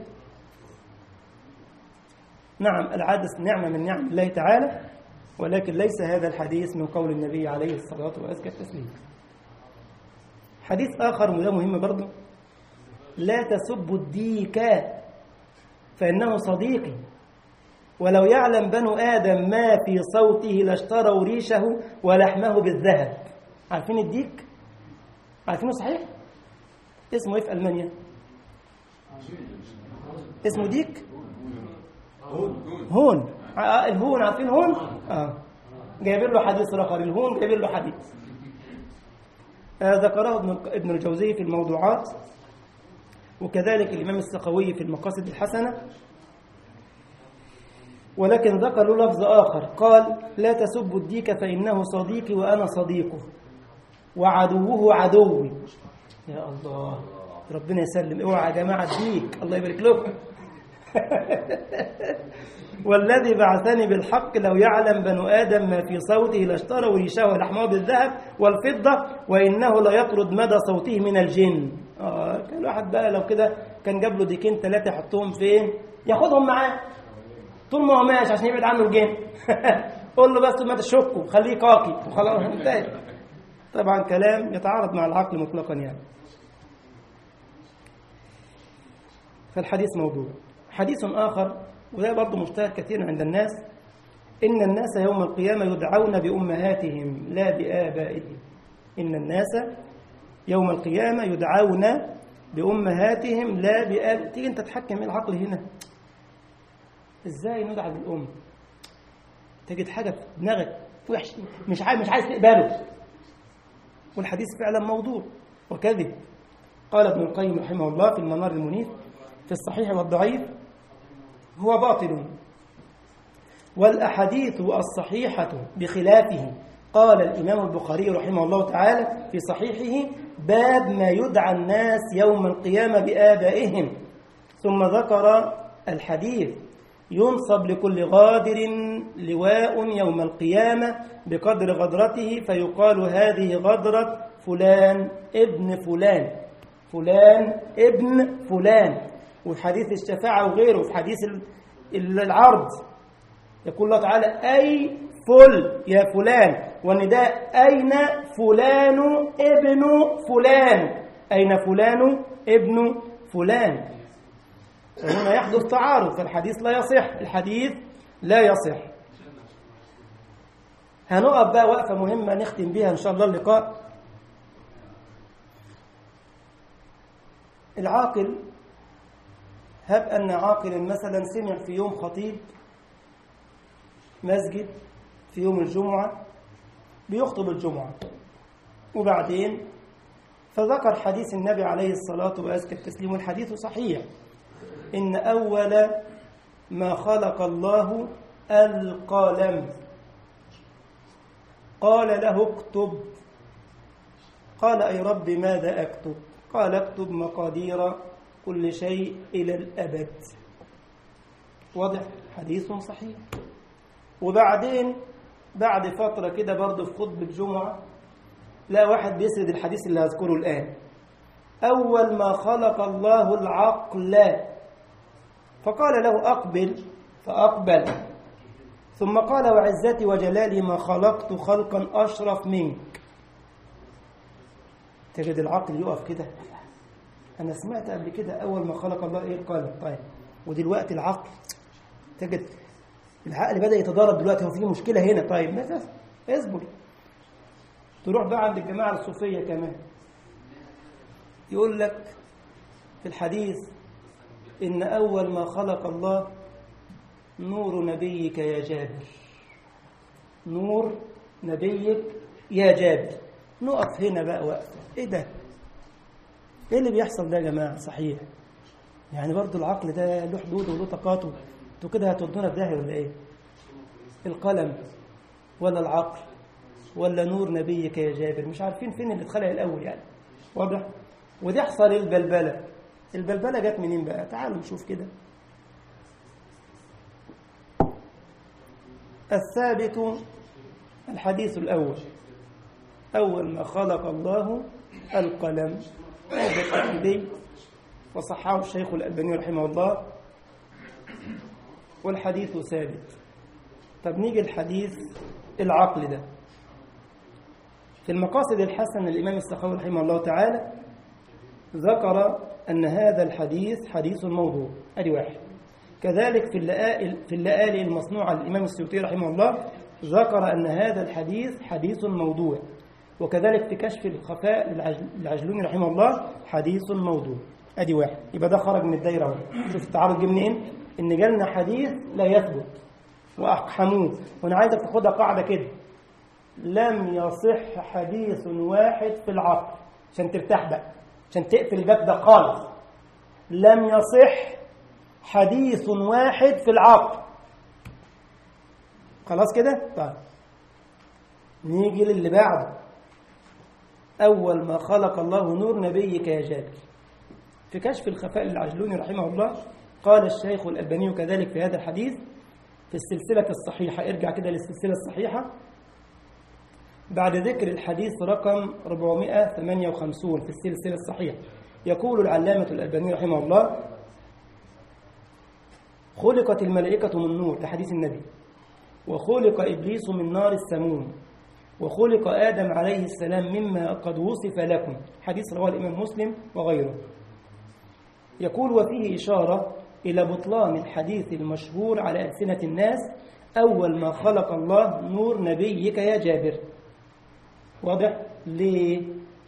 A: نعم العدس نعمة من نعم الله تعالى ولكن ليس هذا الحديث من قول النبي عليه الصلاة وأزكى التسليم حديث آخر وده مهم برضه لا تسبوا الديك فإنه صديقي ولو يعلم بنو آدم ما في صوته لاشتروا ريشه ولحمه بالذهب عارفين الديك؟ عارفينه صحيح؟ اسمه ايه في ألمانيا؟ اسمه ديك؟ هون آه الهون عارفين الهون اه جايبين له حديث اخر الهون جايبين له حديث آه ذكره ابن ابن الجوزي في الموضوعات وكذلك الامام السخوي في المقاصد الحسنه ولكن ذكر له لفظ آخر قال لا تسبوا الديك فإنه صديقي وأنا صديقه وعدوه عدوي يا الله ربنا يسلم اوعى يا جماعة الديك الله يبارك لكم والذي بعثني بالحق لو يعلم بنو آدم ما في صوته لاشتروا ريشه ولحمه بالذهب والفضة وإنه ليطرد مدى صوته من الجن آه كان واحد بقى لو كده كان جاب له ديكين ثلاثة يحطهم فين ياخدهم معاه طول ما هو ماشي عشان يبعد عنه الجن قول له بس ما تشكه خليه قاقي وخلاص انتهى طبعا كلام يتعارض مع العقل مطلقا يعني فالحديث موضوع حديث آخر وده برضه مشتهر كثيرا عند الناس إن الناس يوم القيامة يدعون بأمهاتهم لا بآبائهم إن الناس يوم القيامة يدعون بأمهاتهم لا بآب تيجي أنت تحكم العقل هنا إزاي ندعى بالأم تجد حاجة في دماغك وحش مش عايز مش عايز تقبله والحديث فعلا موضوع وكذب قال ابن القيم رحمه الله في المنار المنيف في الصحيح والضعيف هو باطل والأحاديث الصحيحة بخلافه قال الإمام البخاري رحمه الله تعالى في صحيحه باب ما يدعى الناس يوم القيامة بآبائهم ثم ذكر الحديث ينصب لكل غادر لواء يوم القيامة بقدر غدرته فيقال هذه غدرة فلان ابن فلان فلان ابن فلان وفي حديث الشفاعة وغيره في حديث العرض يقول الله تعالى أي فل يا فلان والنداء أين فلان ابن فلان أين فلان ابن فلان وهنا يحدث تعارض فالحديث لا يصح الحديث لا يصح هنقف بقى وقفة مهمة نختم بها إن شاء الله اللقاء العاقل هب أن عاقلا مثلا سمع في يوم خطيب مسجد في يوم الجمعة بيخطب الجمعة وبعدين فذكر حديث النبي عليه الصلاة وأزكى التسليم والحديث صحيح إن أول ما خلق الله القلم قال له اكتب قال أي رب ماذا أكتب قال اكتب مقادير كل شيء إلى الأبد واضح حديث صحيح وبعدين بعد فترة كده برضه في خطبة الجمعة لا واحد بيسرد الحديث اللي هذكره الآن أول ما خلق الله العقل فقال له أقبل فأقبل ثم قال وعزتي وجلالي ما خلقت خلقا أشرف منك تجد العقل يقف كده أنا سمعت قبل كده أول ما خلق الله إيه القلم طيب ودلوقتي العقل تجد العقل بدأ يتضارب دلوقتي هو في مشكلة هنا طيب ماذا اصبر تروح بقى عند الجماعة الصوفية كمان يقول لك في الحديث إن أول ما خلق الله نور نبيك يا جابر نور نبيك يا جابر نقف هنا بقى وقفة إيه ده إيه اللي بيحصل ده يا جماعة صحيح يعني برضو العقل ده له حدود وله طاقاته انتوا كده هتودونا في داهية ولا إيه القلم ولا العقل ولا نور نبيك يا جابر مش عارفين فين اللي اتخلق الأول يعني واضح ودي يحصل البلبلة البلبلة جت منين بقى تعالوا نشوف كده الثابت الحديث الأول أول ما خلق الله القلم هذا الترمذي وصححه الشيخ الألباني رحمه الله والحديث ثابت طب نيجي الحديث العقل ده في المقاصد الحسنة الإمام السخاوي رحمه الله تعالى ذكر أن هذا الحديث حديث موضوع أدي واحد كذلك في اللآل في اللآل المصنوعة للإمام السيوطي رحمه الله ذكر أن هذا الحديث حديث موضوع وكذلك في كشف الخفاء للعجلوني رحمه الله حديث موضوع أدي واحد يبقى ده خرج من الدايرة اهو شوف التعارض جه منين إن جالنا حديث لا يثبت وأقحموه وأنا عايزك تاخدها قاعدة كده لم يصح حديث واحد في العقل عشان ترتاح بقى عشان تقفل الباب ده خالص لم يصح حديث واحد في العقل خلاص كده طيب نيجي للي بعده أول ما خلق الله نور نبيك يا جابر في كشف الخفاء للعجلوني رحمه الله قال الشيخ الألباني كذلك في هذا الحديث في السلسلة الصحيحة ارجع كده للسلسلة الصحيحة بعد ذكر الحديث رقم 458 في السلسلة الصحيحة يقول العلامة الألباني رحمه الله خلقت الملائكة من نور ده حديث النبي وخلق إبليس من نار السموم وخلق آدم عليه السلام مما قد وصف لكم حديث رواه الإمام مسلم وغيره يقول وفيه إشارة إلى بطلان الحديث المشهور على ألسنة الناس أول ما خلق الله نور نبيك يا جابر واضح؟ ليه؟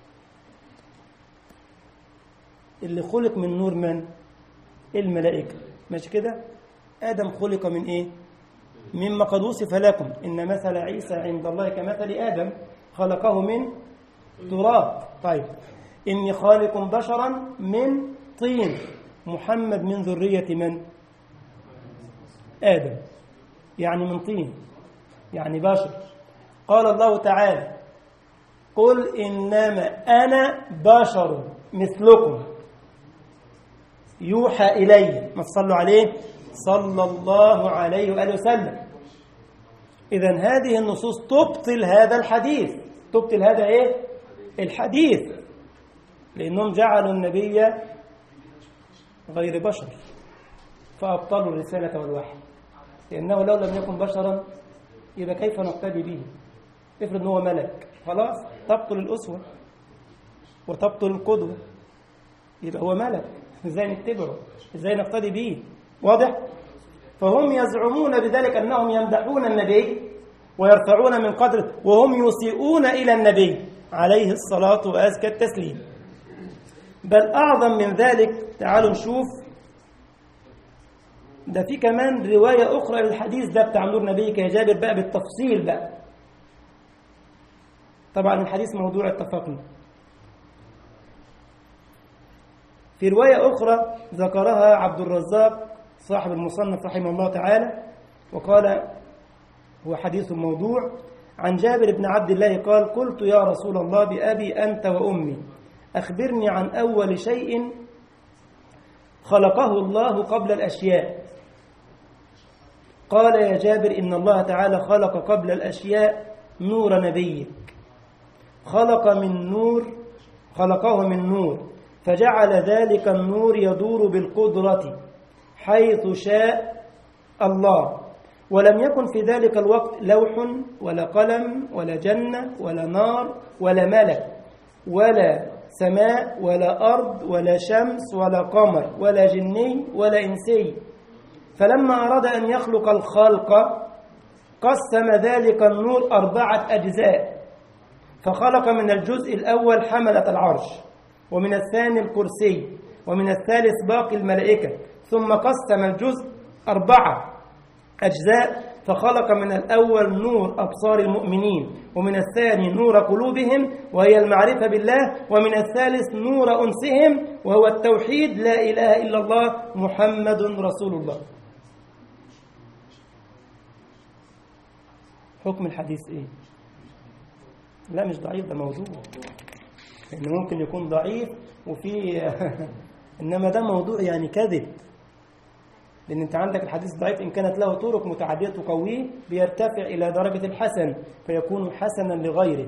A: اللي خلق من نور من؟ الملائكة ماشي كده؟ آدم خلق من إيه؟ مما قد وصف لكم إن مثل عيسى عند الله كمثل آدم خلقه من تراب طيب إني خالق بشرا من طين محمد من ذرية من؟ آدم يعني من طين يعني بشر قال الله تعالى قل إنما أنا بشر مثلكم يوحى إلي ما تصلوا عليه صلى الله عليه وآله وسلم إذا هذه النصوص تبطل هذا الحديث تبطل هذا إيه؟ الحديث لأنهم جعلوا النبي غير بشر فأبطلوا الرسالة والوحي لأنه لو لم يكن بشرا يبقى كيف نقتدي به افرض هو ملك خلاص تبطل الأسوة وتبطل القدوة يبقى هو ملك ازاي نتبعه ازاي نقتدي به واضح فهم يزعمون بذلك أنهم يمدحون النبي ويرفعون من قدره وهم يسيئون إلى النبي عليه الصلاة وأزكى التسليم بل أعظم من ذلك تعالوا نشوف ده في كمان رواية أخرى للحديث ده بتاع نور نبيك يا جابر بقى بالتفصيل بقى طبعا الحديث موضوع اتفقنا في رواية أخرى ذكرها عبد الرزاق صاحب المصنف رحمه الله تعالى وقال هو حديث موضوع عن جابر بن عبد الله قال قلت يا رسول الله بأبي أنت وأمي أخبرني عن أول شيء خلقه الله قبل الأشياء قال يا جابر إن الله تعالى خلق قبل الأشياء نور نبيك خلق من نور خلقه من نور فجعل ذلك النور يدور بالقدرة حيث شاء الله ولم يكن في ذلك الوقت لوح ولا قلم ولا جنة ولا نار ولا ملك ولا سماء ولا أرض ولا شمس ولا قمر ولا جني ولا إنسي فلما أراد أن يخلق الخلق قسم ذلك النور أربعة أجزاء فخلق من الجزء الأول حملة العرش ومن الثاني الكرسي ومن الثالث باقي الملائكة ثم قسم الجزء أربعة أجزاء فخلق من الأول نور أبصار المؤمنين ومن الثاني نور قلوبهم وهي المعرفة بالله ومن الثالث نور أنسهم وهو التوحيد لا إله إلا الله محمد رسول الله حكم الحديث إيه؟ لا مش ضعيف ده موضوع لأنه ممكن يكون ضعيف وفي إنما ده موضوع يعني كذب لأن أنت عندك الحديث ضعيف إن كانت له طرق متعددة تقويه بيرتفع إلى درجة الحسن فيكون حسنا لغيره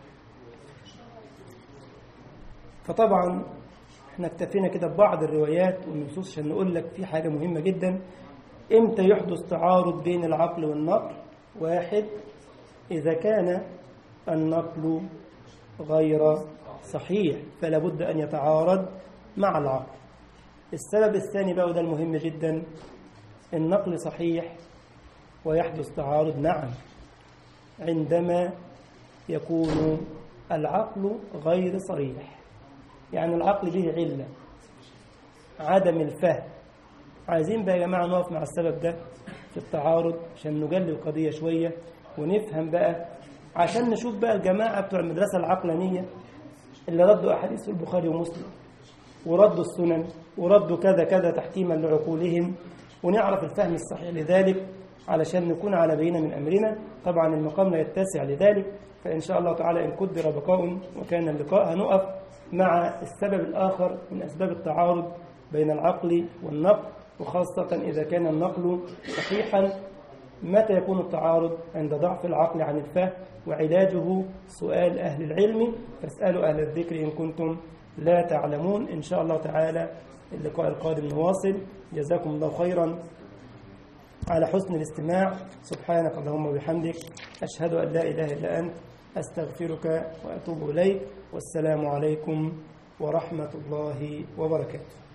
A: فطبعا احنا اكتفينا كده ببعض الروايات والنصوص عشان نقول لك في حاجة مهمة جدا امتى يحدث تعارض بين العقل والنقل واحد إذا كان النقل غير صحيح فلا بد أن يتعارض مع العقل السبب الثاني بقى وده المهم جدا النقل صحيح ويحدث تعارض نعم عندما يكون العقل غير صريح يعني العقل به علة عدم الفهم عايزين بقى يا جماعة نقف مع السبب ده في التعارض عشان نجلي القضية شوية ونفهم بقى عشان نشوف بقى الجماعة بتوع المدرسة العقلانية اللي ردوا أحاديث البخاري ومسلم وردوا السنن وردوا كذا كذا تحكيما لعقولهم ونعرف الفهم الصحيح لذلك علشان نكون على بينة من أمرنا طبعا المقام لا يتسع لذلك فإن شاء الله تعالى إن قدر بقاء وكان اللقاء هنقف مع السبب الآخر من أسباب التعارض بين العقل والنقل وخاصة إذا كان النقل صحيحا متى يكون التعارض عند ضعف العقل عن الفهم وعلاجه سؤال أهل العلم فاسألوا أهل الذكر إن كنتم لا تعلمون إن شاء الله تعالى اللقاء القادم نواصل جزاكم الله خيرا على حسن الاستماع سبحانك اللهم وبحمدك أشهد أن لا إله إلا أنت أستغفرك وأتوب إليك والسلام عليكم ورحمة الله وبركاته